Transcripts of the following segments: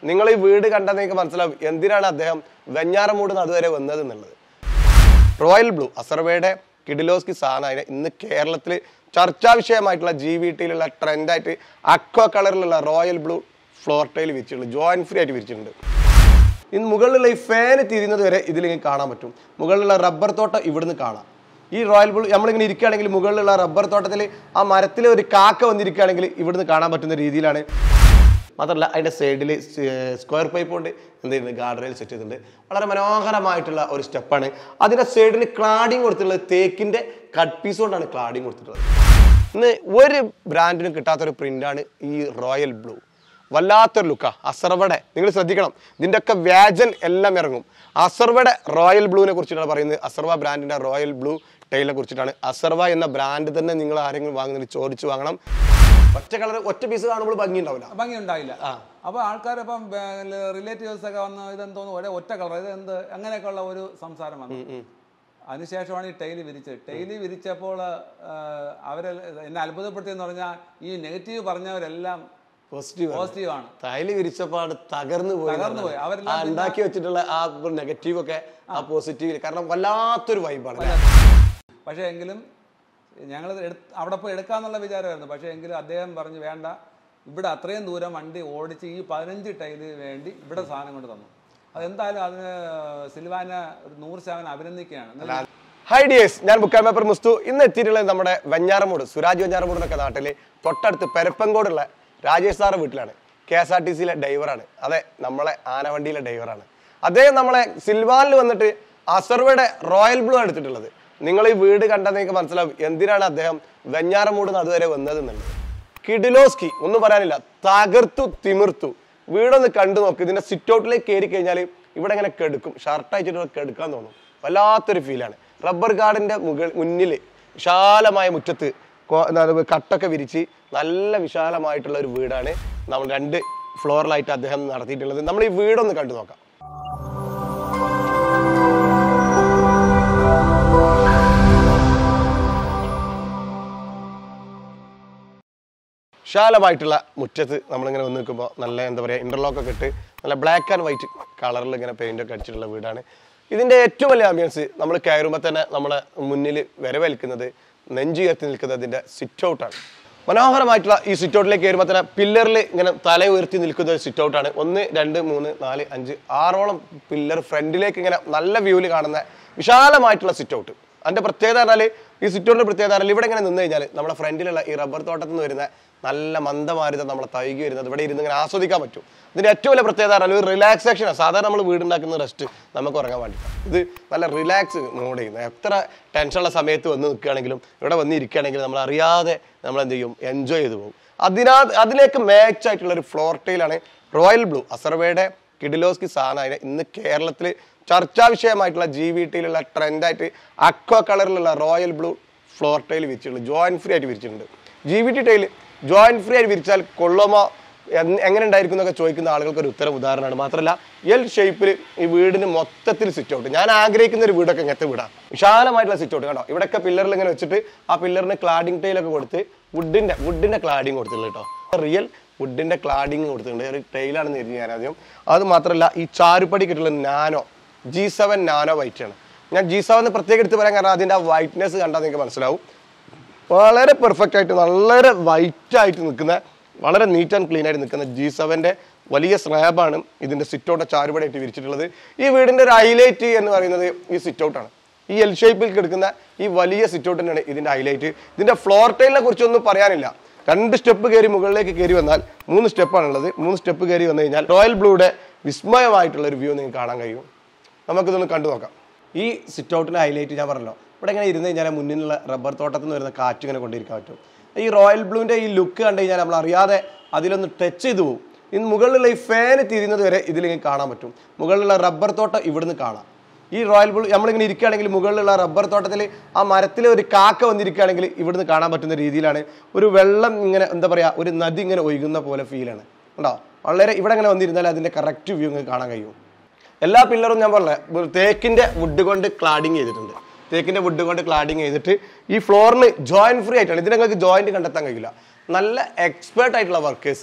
നിങ്ങൾ ഈ വീട് കണ്ടാൽ നിങ്ങൾക്ക് മനസ്സിലാവും എന്തിനാണ് അദ്ദേഹം വെഞ്ഞാറമൂട് അതുവരെ വന്നത് എന്നുള്ളത് റോയൽ ബ്ലൂ അസർവയുടെ കിഡിലോസ്കി സാധനം ഇന്ന് കേരളത്തിൽ ചർച്ചാ വിഷയമായിട്ടുള്ള ജി വി ടിയിലുള്ള ട്രെൻഡായിട്ട് അക്വ കളറിലുള്ള റോയൽ ബ്ലൂ ഫ്ലോർ ടൈൽ വിരിച്ചിട്ടുണ്ട് ജോയിൻ ഫ്രീ ആയിട്ട് വിരിച്ചിട്ടുണ്ട് ഇന്ന് മുകളിലുള്ള ഈ ഫാന് തിരിയുന്നത് വരെ ഇതിൽ ഇങ്ങനെ കാണാൻ പറ്റും മുകളിലുള്ള റബ്ബർ തോട്ടം ഇവിടുന്ന് കാണാം ഈ റോയൽ ബ്ലൂ നമ്മളിങ്ങനെ ഇരിക്കുകയാണെങ്കിൽ മുകളിലുള്ള റബ്ബർ തോട്ടത്തിൽ ആ മരത്തിൽ ഒരു കാക്ക വന്നിരിക്കുകയാണെങ്കിൽ ഇവിടുന്ന് കാണാൻ പറ്റുന്ന രീതിയിലാണ് മാത്രമല്ല അതിൻ്റെ സൈഡിൽ സ്ക്വയർ പൈപ്പ് കൊണ്ട് എന്ത് ചെയ്യുന്നത് ഗാർഡ് റെയിൽ സെറ്റ് ചെയ്തിട്ടുണ്ട് വളരെ മനോഹരമായിട്ടുള്ള ഒരു സ്റ്റെപ്പാണ് അതിൻ്റെ സൈഡിന് ക്ലാഡിങ് കൊടുത്തിട്ടുള്ളത് തേക്കിൻ്റെ കട്ട് പീസ് കൊണ്ടാണ് ക്ലാഡിങ് കൊടുത്തിട്ടുള്ളത് ഇന്ന് ഒരു ബ്രാൻഡിനും കിട്ടാത്തൊരു പ്രിൻ്റാണ് ഈ റോയൽ ബ്ലൂ വല്ലാത്തൊരു ലുക്കാ അസർവയുടെ നിങ്ങൾ ശ്രദ്ധിക്കണം ഇതിൻ്റെ ഒക്കെ വ്യാജൻ എല്ലാം ഇറങ്ങും അസർവയുടെ റോയൽ ബ്ലൂവിനെ കുറിച്ചിട്ടാണ് പറയുന്നത് അസർവ ബ്രാൻഡിൻ്റെ റോയൽ ബ്ലൂ ടൈലിനെ കുറിച്ചിട്ടാണ് അസർവ എന്ന ബ്രാൻഡ് തന്നെ നിങ്ങൾ ആരെങ്കിലും വാങ്ങുന്നതിൽ ചോദിച്ചു വാങ്ങണം ഒറ്റ കളർ ഒറ്റ പീസ് കാണുമ്പോൾ ഭംഗി ഉണ്ടാവില്ല ഭംഗി ഉണ്ടായില്ല അപ്പൊ ആൾക്കാർ ഇപ്പം റിലേറ്റീവ്സ് ഒക്കെ വന്ന് ഇതെന്തോന്ന് ഒരേ ഒറ്റ കളർ ഇത് എന്ത് അങ്ങനെയൊക്കെയുള്ള ഒരു സംസാരം വന്നു അതിനുശേഷമാണ് ഈ ടൈല് വിരിച്ചത് ടൈല് വിരിച്ചപ്പോൾ അവരെ എന്നെ അത്ഭുതപ്പെടുത്തിയെന്ന് പറഞ്ഞാൽ ഈ നെഗറ്റീവ് പറഞ്ഞവരെല്ലാം പോസിറ്റീവ് പോസിറ്റീവ് ആണ് തൈല് വിരിച്ചപ്പാട് തകർന്നു പോയി തകർന്നു പോയി. എന്നുള്ളതാണ്. അവരെല്ലാം ആ ഉണ്ടാക്കി വെച്ചിട്ടുള്ള ആ നെഗറ്റീവ് ഒക്കെ ആ പോസിറ്റീവ് കാരണം വല്ലാത്തൊരു വൈബാണ് പക്ഷേ എങ്കിലും ഞങ്ങൾ അവിടെ പോയി എടുക്കാന്നുള്ള വിചാരമായിരുന്നു പക്ഷേ എങ്കിലും അദ്ദേഹം പറഞ്ഞു വേണ്ട ഇവിടെ അത്രയും ദൂരം വണ്ടി ഓടിച്ച് ഈ പതിനഞ്ച് ടൈല് വേണ്ടി ഇവിടെ സാധനം കൊണ്ട് തന്നു അതെന്തായാലും അതിന് സിൽവാന ഒരു നൂറ് ശതമാനം അഭിനന്ദിക്കുകയാണ് എന്നാലും ഹൈ ഡിയേഴ്സ് ഞാൻ ബുക്കാൻ പേപ്പർ മുസ്തു ഇന്ന് എത്തിയിട്ടുള്ളത് നമ്മുടെ വെഞ്ഞാറമൂട് സുരാജ് വെഞ്ഞാറമൂടിനൊക്കെ നാട്ടില് തൊട്ടടുത്ത് പെരപ്പങ്കോടുള്ള രാജേഷ് സാറ് വീട്ടിലാണ് കെ എസ് ആർ ടി സിയിലെ ഡ്രൈവറാണ് അതെ നമ്മളെ ആനവണ്ടിയിലെ ഡ്രൈവറാണ് അദ്ദേഹം നമ്മളെ സിൽവാനിൽ വന്നിട്ട് അസർവയുടെ റോയൽ ബ്ലൂ ആണ് എടുത്തിട്ടുള്ളത് നിങ്ങൾ ഈ വീട് കണ്ടാൽ നിങ്ങൾക്ക് മനസ്സിലാവും എന്തിനാണ് അദ്ദേഹം വെഞ്ഞാറമൂട് അതുവരെ വന്നത് എന്നുള്ളത് കിഡിലോസ്കി ഒന്നും പറയാനില്ല തകർത്തു തിമിർത്തു വീടൊന്ന് കണ്ടു നോക്ക് ഇതിന്റെ സിറ്റ് ഔട്ടിലേക്ക് കയറി കഴിഞ്ഞാൽ ഇവിടെ ഇങ്ങനെ കെടുക്കും ഷർട്ട് അയച്ചിട്ട് കെടുക്കാൻ തോന്നും വല്ലാത്തൊരു ഫീലാണ് റബ്ബർ ഗാർഡിന്റെ മുകൾ മുന്നിൽ വിശാലമായ മുറ്റത്ത് കൊ- എന്താണ് കട്ടൊക്കെ വിരിച്ച് നല്ല വിശാലമായിട്ടുള്ള ഒരു വീടാണ് നമ്മൾ രണ്ട് ഫ്ലോറിലായിട്ട് അദ്ദേഹം നടത്തിയിട്ടുള്ളത് നമ്മൾ ഈ വീടൊന്ന് കണ്ടു നോക്കാം വിശാലമായിട്ടുള്ള മുറ്റത്ത് നമ്മളിങ്ങനെ വന്ന് നിൽക്കുമ്പോൾ നല്ല എന്താ പറയുക ഇന്റർലോക്ക് ഒക്കെ ഇട്ട് നല്ല ബ്ലാക്ക് ആൻഡ് വൈറ്റ് കളറിൽ ഇങ്ങനെ പെയിന്റ് ഒക്കെ അടിച്ചിട്ടുള്ള വീടാണ് ഇതിന്റെ ഏറ്റവും വലിയ ആംബിയൻസ് നമ്മൾ കയറുമ്പോൾ തന്നെ നമ്മളെ മുന്നിൽ വരവേൽക്കുന്നത് നെഞ്ചുയർത്തി നിൽക്കുന്നത് അതിന്റെ സിറ്റ് ഔട്ടാണ് മനോഹരമായിട്ടുള്ള ഈ സിറ്റ് ഔട്ടിലേക്ക് കയറുമ്പോൾ തന്നെ പില്ലറിൽ ഇങ്ങനെ തല ഉയർത്തി നിൽക്കുന്ന ഒരു സിറ്റ് ഔട്ടാണ് ഒന്ന് രണ്ട് മൂന്ന് നാല് അഞ്ച് ആറോളം പില്ലർ ഫ്രണ്ടിലേക്ക് ഇങ്ങനെ നല്ല വ്യൂവിൽ കാണുന്ന വിശാലമായിട്ടുള്ള സിറ്റ് ഔട്ട് അതിന്റെ പ്രത്യേകത പറഞ്ഞാൽ ഈ സിറ്റോണിന്റെ പ്രത്യേകത പറഞ്ഞാൽ ഇവിടെ ഇങ്ങനെ നിന്ന് കഴിഞ്ഞാൽ നമ്മുടെ ഫ്രണ്ടിലുള്ള ഈ റബ്ബർ തോട്ടത്തിൽ നിന്ന് വരുന്ന നല്ല മന്ദമാരുതം നമ്മളെ തൈകി വരുന്നത് ഇവിടെ ഇരുന്ന് ഇങ്ങനെ ആസ്വദിക്കാൻ പറ്റും ഇതിന്റെ ഏറ്റവും വലിയ പ്രത്യേകത പറഞ്ഞാൽ ഒരു റിലാക്സേഷനാണ് സാധാരണ നമ്മൾ വീടുണ്ടാക്കുന്ന റെസ്റ്റ് നമുക്ക് ഉറങ്ങാൻ വേണ്ടിയിട്ടാണ് ഇത് നല്ല റിലാക്സ് മോഡ് ചെയ്യുന്നത് എത്ര ടെൻഷനുള്ള സമയത്ത് വന്ന് നിൽക്കുകയാണെങ്കിലും ഇവിടെ വന്ന് ഇരിക്കുകയാണെങ്കിലും നമ്മൾ അറിയാതെ നമ്മൾ എന്ത് ചെയ്യും എൻജോയ് ചെയ്ത് പോകും അതിനാ അതിലേക്ക് മാച്ച് ആയിട്ടുള്ള ഒരു ഫ്ലോർ ടൈലാണ് റോയൽ ബ്ലൂ അസർവയുടെ കിഡിലോസ്കി സാധനം ഇന്ന് കേരളത്തിൽ ചർച്ചാ വിഷയമായിട്ടുള്ള ജി വി ടിയിലുള്ള ട്രെൻഡായിട്ട് അക്വ കളറിലുള്ള റോയൽ ബ്ലൂ ഫ്ലോർ ടൈൽ വിരിച്ചിട്ടുണ്ട് ജോയിൻ ഫ്രീ ആയിട്ട് വിരിച്ചിട്ടുണ്ട് G V T tile join free ആയിട്ട് വിരിച്ചാൽ കൊള്ളുമോ എന്ന് എങ്ങനെ ഉണ്ടായിരിക്കും എന്നൊക്കെ ചോദിക്കുന്ന ആളുകൾക്ക് ഒരു ഉത്തരം ഉദാഹരണമാണ് മാത്രമല്ല എൽ ഷേപ്പിൽ ഈ വീടിന് മൊത്തത്തിൽ സിറ്റ് ഔട്ട് ഞാൻ ആഗ്രഹിക്കുന്ന ഒരു വീടൊക്കെ ഇങ്ങനത്തെ വീടാണ് വിശാലമായിട്ടുള്ള സിറ്റ് ഔട്ട് കണ്ടോ ഇവിടെയൊക്കെ പില്ലറിൽ ഇങ്ങനെ വെച്ചിട്ട് ആ പില്ലറിന് ക്ലാഡിംഗ് ടൈലൊക്കെ കൊടുത്ത് വുഡിന്റെ വുഡിന്റെ ക്ലാഡിങ് കൊടുത്തിട്ടുണ്ട് കേട്ടോ റിയൽ വുഡിന്റെ ക്ലാഡിങ് കൊടുത്തിട്ടുണ്ട് ഒരു ടൈലാണെന്ന് കരുതി ഞാൻ ആദ്യം അത് മാത്രമല്ല ഈ ചാരുപടി കിട്ടുള്ള nano G seven nano white ആണ് ഞാൻ ജി സെവൻ പ്രത്യേകം എടുത്ത് പറയാൻ കാരണം അതിന്റെ ആ വൈറ്റ്നെസ് കണ്ടാൽ നിങ്ങൾക്ക് മനസ്സിലാവും വളരെ പെർഫെക്റ്റ് ആയിട്ട് വളരെ വൈറ്റ് ആയിട്ട് നിൽക്കുന്ന വളരെ നീറ്റ് ആൻഡ് ക്ലീൻ ആയിട്ട് നിൽക്കുന്ന ജി സെവൻ്റെ വലിയ സ്ലാബാണ് ഇതിന്റെ സിറ്റ് ഔട്ട് ചാരുപടിയായിട്ട് വിരിച്ചിട്ടുള്ളത് ഈ വീടിന്റെ ഒരു ഹൈലൈറ്റ് എന്ന് പറയുന്നത് ഈ സിറ്റ് ഔട്ടാണ് ഈ എൽ ഷേപ്പിൽ കിടക്കുന്ന ഈ വലിയ സിറ്റ് ഔട്ട് തന്നെയാണ് ഇതിന്റെ ഹൈലൈറ്റ് ഇതിന്റെ ഫ്ലോർ ടൈലിനെ കുറിച്ചൊന്നും പറയാനില്ല രണ്ട് സ്റ്റെപ്പ് കയറി മുകളിലേക്ക് കയറി വന്നാൽ മൂന്ന് സ്റ്റെപ്പാണുള്ളത് മൂന്ന് സ്റ്റെപ്പ് കയറി വന്നു കഴിഞ്ഞാൽ റോയൽ ബ്ലൂയുടെ വിസ്മയമായിട്ടുള്ള ഒരു വ്യൂ നിങ്ങൾക്ക് കാണാൻ കഴിയും നമുക്കിതൊന്ന് കണ്ടു നോക്കാം ഈ സിറ്റ് ഔട്ടിന്റെ ഹൈലൈറ്റ് ഞാൻ പറഞ്ഞല്ലോ ഇവിടെ ഇങ്ങനെ ഇരുന്ന് കഴിഞ്ഞാൽ മുന്നിലുള്ള റബ്ബർ തോട്ടത്തിൽ നിന്ന് വരുന്ന കാറ്റ് ഇങ്ങനെ കൊണ്ടിരിക്കാൻ പറ്റും ഈ റോയൽ ബ്ലൂവിന്റെ ഈ ലുക്ക് കണ്ടു കഴിഞ്ഞാൽ നമ്മൾ അറിയാതെ അതിലൊന്ന് ടച്ച് ചെയ്തു പോകും ഇന്ന് മുകളിലുള്ള ഈ ഫാന് തിരിയുന്നത് വരെ ഇതിലിങ്ങനെ കാണാൻ പറ്റും മുകളിലുള്ള റബ്ബർ തോട്ടം ഇവിടുന്ന് കാണാം ഈ റോയൽ ബ്ലൂ നമ്മളിങ്ങനെ ഇരിക്കുകയാണെങ്കിൽ മുകളിലുള്ള റബ്ബർ തോട്ടത്തിൽ ആ മരത്തിൽ ഒരു കാക്ക വന്നിരിക്കുകയാണെങ്കിൽ ഇവിടുന്ന് കാണാൻ പറ്റുന്ന രീതിയിലാണ് ഒരു വെള്ളം ഇങ്ങനെ എന്താ പറയുക ഒരു നദി ഇങ്ങനെ ഒഴുകുന്ന പോലെ ഫീലാണ് ഉണ്ടോ വളരെ ഇവിടെ ഇങ്ങനെ വന്നിരുന്നാൽ അതിന്റെ കറക്റ്റ് വ്യൂ നിങ്ങൾക്ക് കാണാൻ കഴിയും എല്ലാ പില്ലറും ഞാൻ പറഞ്ഞ തേക്കിന്റെ വുഡ് കൊണ്ട് ക്ലാഡിങ് ചെയ്തിട്ടുണ്ട് തേക്കിന്റെ വുഡ് കൊണ്ട് ക്ലാഡിങ് ചെയ്തിട്ട് ഈ ഫ്ലോറിന് ജോയിന്റ് ഫ്രീ ആയിട്ടാണ് ഇതിന് നിങ്ങൾക്ക് ജോയിന്റ് കണ്ടെത്താൻ കഴിയില്ല നല്ല എക്സ്പേർട്ട് ആയിട്ടുള്ള വർക്കേഴ്സ്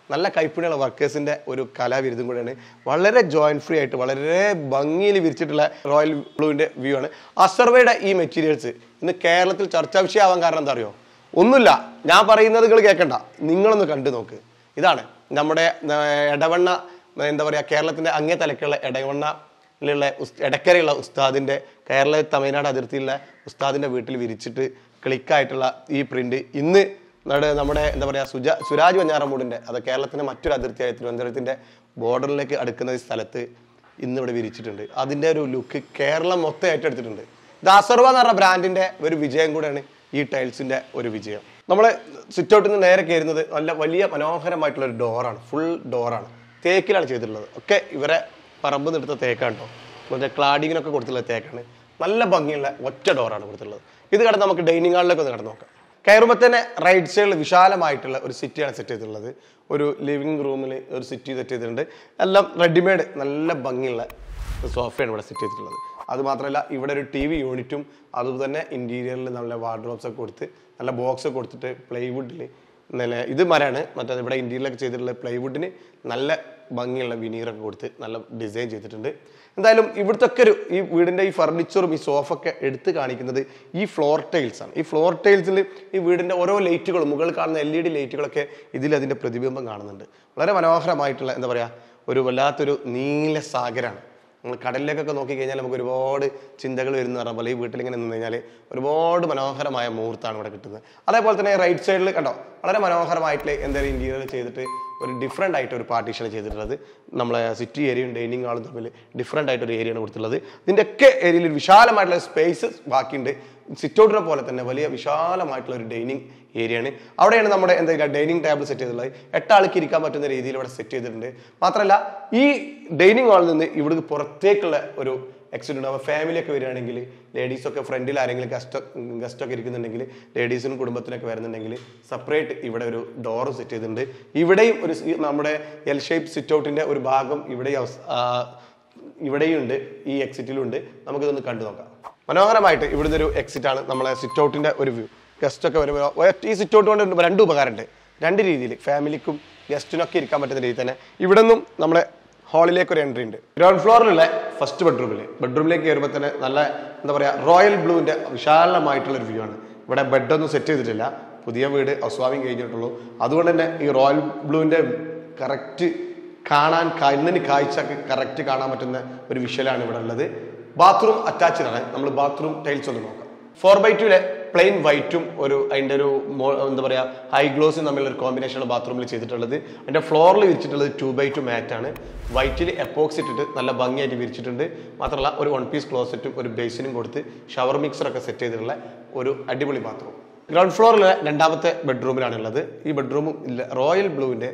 നല്ല കൈപ്പിണിയുള്ള വർക്കേഴ്സിന്റെ ഒരു കലാവിരുദ്ധം കൂടെയാണ് വളരെ ജോയിന്റ് ഫ്രീ ആയിട്ട് വളരെ ഭംഗിയിൽ വിരിച്ചിട്ടുള്ള റോയൽ ബ്ലൂവിന്റെ വ്യൂ ആണ് അസർവയുടെ ഈ മെറ്റീരിയൽസ് ഇന്ന് കേരളത്തിൽ ചർച്ചാ വിഷയമാവാൻ കാരണം എന്താ അറിയോ ഒന്നുമില്ല ഞാൻ പറയുന്നത് നിങ്ങൾ കേൾക്കണ്ട നിങ്ങളൊന്ന് കണ്ടു നോക്ക് ഇതാണ് നമ്മുടെ ആ, എടവണ്ണ എന്താ പറയുക കേരളത്തിന്റെ അങ്ങേ തലക്കുള്ള എടവണ്ണയിലുള്ള ഉസ്- എടക്കരയുള്ള ഉസ്താദിന്റെ കേരള തമിഴ്നാട് അതിർത്തിയിലുള്ള ഉസ്താദിന്റെ വീട്ടിൽ വിരിച്ചിട്ട് ക്ലിക്കായിട്ടുള്ള ഈ പ്രിന്റ് ഇന്ന് നമ്മുടെ നമ്മുടെ എന്താ പറയുക സുജ സുരാജ് വഞ്ഞാറമൂടിന്റെ അത് കേരളത്തിന്റെ മറ്റൊരു അതിർത്തിയായ തിരുവനന്തപുരത്തിന്റെ ബോർഡറിലേക്ക് അടുക്കുന്ന ഈ സ്ഥലത്ത് ഇന്ന് ഇവിടെ വിരിച്ചിട്ടുണ്ട് അതിന്റെ ഒരു ലുക്ക് കേരളം മൊത്തം ഏറ്റെടുത്തിട്ടുണ്ട് ദാസർവ എന്ന് പറഞ്ഞ ബ്രാൻഡിന്റെ ഒരു വിജയം കൂടെയാണ് ഈ ടൈൽസിന്റെ ഒരു വിജയം നമ്മൾ സിറ്റ് ഔട്ടിൽ നിന്ന് നേരെ കയറുന്നത് നല്ല വലിയ മനോഹരമായിട്ടുള്ള ഒരു ഡോറാണ് ഫുൾ ഡോറാണ് തേക്കിലാണ് ചെയ്തിട്ടുള്ളത് ഒക്കെ ഇവരെ പറമ്പ് എടുത്ത തേക്കാണ് കേട്ടോ മറ്റേ ക്ലാഡിങ്ങിനൊക്കെ കൊടുത്തിട്ടുള്ള തേക്കാണ് നല്ല ഭംഗിയുള്ള ഒറ്റ ഡോറാണ് കൊടുത്തിട്ടുള്ളത് ഇത് കടന്ന് നമുക്ക് ഡൈനിങ് ഹാളിലേക്ക് ഒന്ന് കടന്ന് നോക്കാം കയറുമ്പോൾ തന്നെ റൈറ്റ് സൈഡിൽ വിശാലമായിട്ടുള്ള ഒരു സിറ്റിയാണ് സെറ്റ് ചെയ്തിട്ടുള്ളത് ഒരു ലിവിങ് റൂമിൽ ഒരു സിറ്റി സെറ്റ് ചെയ്തിട്ടുണ്ട് എല്ലാം റെഡിമെയ്ഡ് നല്ല ഭംഗിയുള്ള സോഫയാണ് ഇവിടെ സെറ്റ് ചെയ്തിട്ടുള്ളത് അത് മാത്രമല്ല ഇവിടെ ഒരു ടി വി യൂണിറ്റും അതുപോലെ തന്നെ ഇന്റീരിയറിൽ നല്ല വാർഡ്രോബ്സ് ഒക്കെ കൊടുത്ത് നല്ല ബോക്സ് ഒക്കെ കൊടുത്തിട്ട് പ്ലൈവുഡിൽ നല്ല ഇത് മരമാണ് മറ്റേ ഇവിടെ ഇന്ത്യയിലൊക്കെ ചെയ്തിട്ടുള്ള പ്ലൈവുഡിന് നല്ല ഭംഗിയുള്ള വിനീറൊക്കെ കൊടുത്ത് നല്ല ഡിസൈൻ ചെയ്തിട്ടുണ്ട് എന്തായാലും ഇവിടുത്തെ ഒക്കെ ഒരു ഈ വീടിന്റെ ഈ ഫർണിച്ചറും ഈ സോഫ ഒക്കെ എടുത്ത് കാണിക്കുന്നത് ഈ ഫ്ലോർ ടൈൽസ് ആണ് ഈ ഫ്ലോർ ടൈൽസിൽ ഈ വീടിന്റെ ഓരോ ലൈറ്റുകളും മുകളിൽ കാണുന്ന എൽ ഇ ഡി ലൈറ്റുകളൊക്കെ ഇതിൽ അതിന്റെ പ്രതിബിംബം കാണുന്നുണ്ട് വളരെ മനോഹരമായിട്ടുള്ള എന്താ പറയാ ഒരു വല്ലാത്തൊരു നീല സാഗരാണ് നമ്മൾ കടലിലേക്കൊക്കെ നോക്കിക്കഴിഞ്ഞാൽ നമുക്ക് ഒരുപാട് ചിന്തകൾ വരുന്ന പറഞ്ഞ പോലെ ഈ വീട്ടിൽ ഇങ്ങനെ നിന്ന് കഴിഞ്ഞാൽ ഒരുപാട് മനോഹരമായ മുഹൂർത്താണ് ഇവിടെ കിട്ടുന്നത് അതേപോലെ തന്നെ റൈറ്റ് സൈഡിൽ കണ്ടോ വളരെ മനോഹരമായിട്ട് എന്തായാലും ഇന്റീരിയർ ചെയ്തിട്ട് ഒരു ഡിഫറെൻ്റ് ആയിട്ട് ഒരു പാർട്ടീഷൻ ചെയ്തിട്ടുള്ളത് നമ്മളെ സിറ്റി ഏരിയയും ഡൈനിങ് ഹാളും തമ്മിൽ ഡിഫറെൻ്റ് ആയിട്ട് ഒരു ഏരിയയാണ് കൊടുത്തിട്ടുള്ളത് ഇതിൻ്റെ ഒക്കെ ഏരിയയിൽ ഒരു വിശാലമായിട്ടുള്ള സ്പേസ് ബാക്കിയുണ്ട് സിറ്റ് ഔട്ടിനെ പോലെ തന്നെ വലിയ വിശാലമായിട്ടുള്ള ഒരു ഡൈനിങ് ഏരിയയാണ് അവിടെയാണ് നമ്മുടെ എന്താ പറയുക ഡൈനിങ് ടേബിൾ സെറ്റ് ചെയ്തിട്ടുള്ളത് എട്ടാൾക്ക് ഇരിക്കാൻ പറ്റുന്ന രീതിയിൽ ഇവിടെ സെറ്റ് ചെയ്തിട്ടുണ്ട് മാത്രമല്ല ഈ ഡൈനിങ് ഹാളിൽ നിന്ന് ഇവിടേക്ക് പുറത്തേക്കുള്ള ഒരു എക്സിറ്റ് ഉണ്ട് അപ്പോൾ ഫാമിലി ഒക്കെ വരികയാണെങ്കിൽ ലേഡീസ് ഒക്കെ ഫ്രണ്ടിൽ ആരെങ്കിലും ഗസ്റ്റ് ഗസ്റ്റ് ഒക്കെ ഇരിക്കുന്നുണ്ടെങ്കിൽ ലേഡീസിനും കുടുംബത്തിനൊക്കെ വരുന്നുണ്ടെങ്കിൽ സെപ്പറേറ്റ് ഇവിടെ ഒരു ഡോർ സെറ്റ് ചെയ്തിട്ടുണ്ട് ഇവിടെയും ഒരു സി- നമ്മുടെ എൽ ഷേപ്പ് സിറ്റ് ഔട്ടിന്റെ ഒരു ഭാഗം ഇവിടെയും അവസ്- ആ, ഇവിടെയുണ്ട് ഈ എക്സിറ്റിലുണ്ട് നമുക്കിതൊന്ന് കണ്ടു നോക്കാം മനോഹരമായിട്ട് ഇവിടുന്ന് ഒരു എക്സിറ്റ് ആണ് നമ്മളെ സിറ്റ് ഔട്ടിന്റെ ഒരു വ്യൂ ഗസ്റ്റ് ഒക്കെ വരുമ്പോൾ ഒറ്റ- ഈ സിറ്റ് ഔട്ട് കൊണ്ട് രണ്ട് ഉപകാരമുണ്ട് രണ്ട് രീതിയിൽ ഫാമിലിക്കും ഗസ്റ്റിനൊക്കെ ഇരിക്കാൻ പറ്റുന്ന രീതിയിൽ തന്നെ ഇവിടെ നിന്നും നമ്മളെ ഹാളിലേക്ക് ഒരു എൻട്രി ഉണ്ട് ഗ്രൗണ്ട് ഫ്ലോറിലുള്ള ഫസ്റ്റ് ബെഡ്റൂമിൽ ബെഡ്റൂമിലേക്ക് കയറുമ്പോൾ തന്നെ നല്ല എന്താ പറയുക റോയൽ ബ്ലൂവിന്റെ വിശാലമായിട്ടുള്ള ഒരു വ്യൂ ആണ് ഇവിടെ ബെഡൊന്നും സെറ്റ് ചെയ്തിട്ടില്ല പുതിയ വീട് ഹൗസ്വാമിങ് കഴിഞ്ഞിട്ടുള്ളൂ അതുകൊണ്ട് തന്നെ ഈ റോയൽ ബ്ലൂവിന്റെ കറക്റ്റ് കാണാൻ കണ്ണിന് കാഴ്ച കറക്റ്റ് കാണാൻ പറ്റുന്ന ഒരു വിഷ്വലാണ് ഇവിടെ ഉള്ളത് ബാത്റൂം അറ്റാച്ച്ഡ് ആണ് നമ്മൾ ബാത്റൂം ടൈൽസ് ഒന്ന് നോക്കാം ഫോർ ബൈ ടുവിലെ പ്ലെയിൻ വൈറ്റും ഒരു അതിൻ്റെ ഒരു മോ- എന്താ പറയുക ഹൈ ഗ്ലോസും തമ്മിലുള്ള ഒരു കോമ്പിനേഷനാണ് ബാത്റൂമിൽ ചെയ്തിട്ടുള്ളത് അതിൻ്റെ ഫ്ലോറിൽ വിരിച്ചിട്ടുള്ളത് ടു ബൈ ടു മാറ്റ് ആണ് വൈറ്റിൽ എപ്പോക്സ് ഇട്ടിട്ട് നല്ല ഭംഗിയായിട്ട് വിരിച്ചിട്ടുണ്ട് മാത്രമല്ല ഒരു വൺ പീസ് ക്ലോസറ്റും ഒരു ബേസിനും കൊടുത്ത് ഷവർ മിക്സറൊക്കെ സെറ്റ് ചെയ്തിട്ടുള്ള ഒരു അടിപൊളി ബാത്റൂം ഗ്രൗണ്ട് ഫ്ലോറിലെ രണ്ടാമത്തെ ബെഡ്റൂമിലാണ് ഉള്ളത് ഈ ബെഡ്റൂമും റോയൽ ബ്ലൂവിന്റെ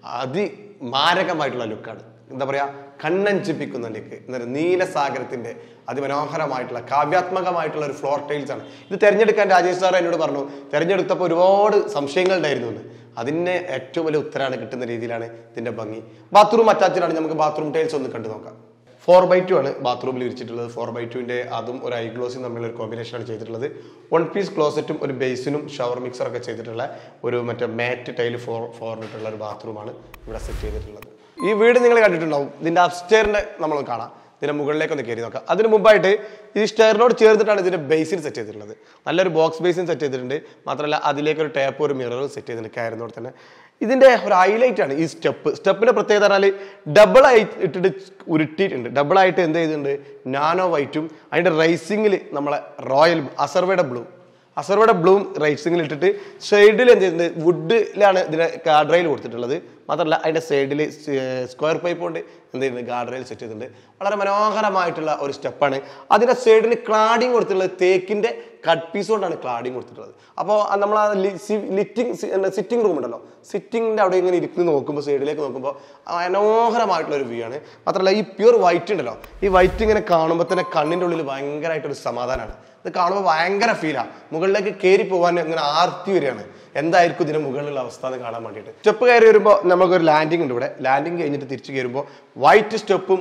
അതിമാരകമായിട്ടുള്ള ലുക്കാണ് എന്താ പറയാ കണ്ണഞ്ചിപ്പിക്കുന്ന ലുക്ക് എന്താ പറയുക നീലസാഗരത്തിന്റെ അതിമനോഹരമായിട്ടുള്ള കാവ്യാത്മകമായിട്ടുള്ള ഒരു ഫ്ലോർ ടൈൽസ് ആണ് ഇത് തിരഞ്ഞെടുക്കാൻ രാജേഷ് സാർ എന്നോട് പറഞ്ഞു തിരഞ്ഞെടുത്തപ്പോൾ ഒരുപാട് സംശയങ്ങൾ ഉണ്ടായിരുന്നു എന്ന് അതിന് ഏറ്റവും വലിയ ഉത്തരമാണ് കിട്ടുന്ന രീതിയിലാണ് ഇതിന്റെ ഭംഗി ബാത്റൂം അറ്റാച്ചിലാണ് നമുക്ക് ബാത്റൂം ടൈൽസ് ഒന്ന് കണ്ടു നോക്കാം ഫോർ ബൈ ടു ആണ് ബാത്റൂമിൽ വിരിച്ചിട്ടുള്ളത് ഫോർ ബൈ ടുവിന്റെ അതും ഒരു ഐ ഗ്ലോസും തമ്മിലുള്ള ഒരു കോമ്പിനേഷനാണ് ചെയ്തിട്ടുള്ളത് വൺ പീസ് ക്ലോസറ്റും ഒരു ബേസിനും ഷവർ മിക്സർ ഒക്കെ ചെയ്തിട്ടുള്ള ഒരു മറ്റേ മാറ്റ് ടൈൽ ഫോർ ഫോറിനിട്ടുള്ള ഒരു ബാത്റൂമാണ് ഇവിടെ സെറ്റ് ചെയ്തിട്ടുള്ളത് ഈ വീട് നിങ്ങൾ കണ്ടിട്ടുണ്ടാവും ഇതിന്റെ അപ്സ്റ്റെയറിന്റെ നമ്മൾ കാണാം ഇതിന്റെ മുകളിലേക്ക് ഒന്ന് കയറി നോക്കാം അതിന് മുമ്പായിട്ട് ഈ സ്റ്റെയറിനോട് ചേർത്തിട്ടാണ് ഇതിന്റെ ബേസിൻ സെറ്റ് ചെയ്തിട്ടുള്ളത് നല്ലൊരു ബോക്സ് ബേസിൻ സെറ്റ് ചെയ്തിട്ടുണ്ട് മാത്രമല്ല അതിലേക്ക് ഒരു ടാപ്പ് ഒരു മിററും സെറ്റ് ചെയ്തിട്ടുണ്ട് കയറുന്നോട് തന്നെ ഇതിന്റെ ഒരു ഹൈലൈറ്റ് ആണ് ഈ സ്റ്റെപ്പ് സ്റ്റെപ്പിന്റെ പ്രത്യേകത പറഞ്ഞാൽ ഡബിൾ ആയി ഇട്ടിട്ട് ഉരുട്ടിയിട്ടുണ്ട് ഡബിൾ ആയിട്ട് എന്ത് ചെയ്തിട്ടുണ്ട് നാനോ വൈറ്റും അതിന്റെ റൈസിങ്ങിൽ നമ്മളെ റോയൽ അസർവയുടെ ബ്ലൂ അസർവയുടെ ബ്ലൂം റൈസിങ്ങിൽ ഇട്ടിട്ട് സൈഡിൽ എന്ത് ചെയ്തിട്ടുണ്ട് വുഡിലാണ് ഇതിന്റെ ഗാർഡ് റെയിൽ കൊടുത്തിട്ടുള്ളത് മാത്രമല്ല അതിന്റെ സൈഡിൽ സ്ക്വയർ പൈപ്പ് കൊണ്ട് എന്ത് ചെയ്യുന്നത് ഗാർഡ് റെയിൽ സെറ്റ് ചെയ്തിട്ടുണ്ട് വളരെ മനോഹരമായിട്ടുള്ള ഒരു സ്റ്റെപ്പാണ് അതിന്റെ സൈഡിൽ ക്ലാഡിങ് കൊടുത്തിട്ടുള്ളത് തേക്കിന്റെ കട്ട് പീസ് കൊണ്ടാണ് ക്ലാഡിങ് കൊടുത്തിട്ടുള്ളത് അപ്പോൾ നമ്മൾ ആ ലിറ്റിംഗ് സിറ്റിംഗ് റൂം ഉണ്ടല്ലോ സിറ്റിംഗിന്റെ അവിടെ ഇങ്ങനെ ഇരിക്കുന്ന നോക്കുമ്പോൾ സൈഡിലേക്ക് നോക്കുമ്പോൾ മനോഹരമായിട്ടുള്ള ഒരു വ്യൂ ആണ് മാത്രമല്ല ഈ പ്യൂർ വൈറ്റ് ഉണ്ടല്ലോ ഈ വൈറ്റ് ഇങ്ങനെ കാണുമ്പോൾ തന്നെ കണ്ണിന്റെ ഉള്ളിൽ ഭയങ്കരമായിട്ടൊരു സമാധാനമാണ് ഇത് കാണുമ്പോൾ ഭയങ്കര ഫീലാണ് മുകളിലേക്ക് കയറി പോകാൻ ഇങ്ങനെ ആർത്തി വരികയാണ് എന്തായിരിക്കും ഇതിന്റെ മുകളിലുള്ള അവസ്ഥ എന്ന് കാണാൻ വേണ്ടിയിട്ട് സ്റ്റെപ്പ് കയറി വരുമ്പോൾ നമുക്കൊരു ലാൻഡിംഗ് ഉണ്ട് ഇവിടെ ലാൻഡിംഗ് കഴിഞ്ഞിട്ട് തിരിച്ചു കയറുമ്പോൾ വൈറ്റ് സ്റ്റെപ്പും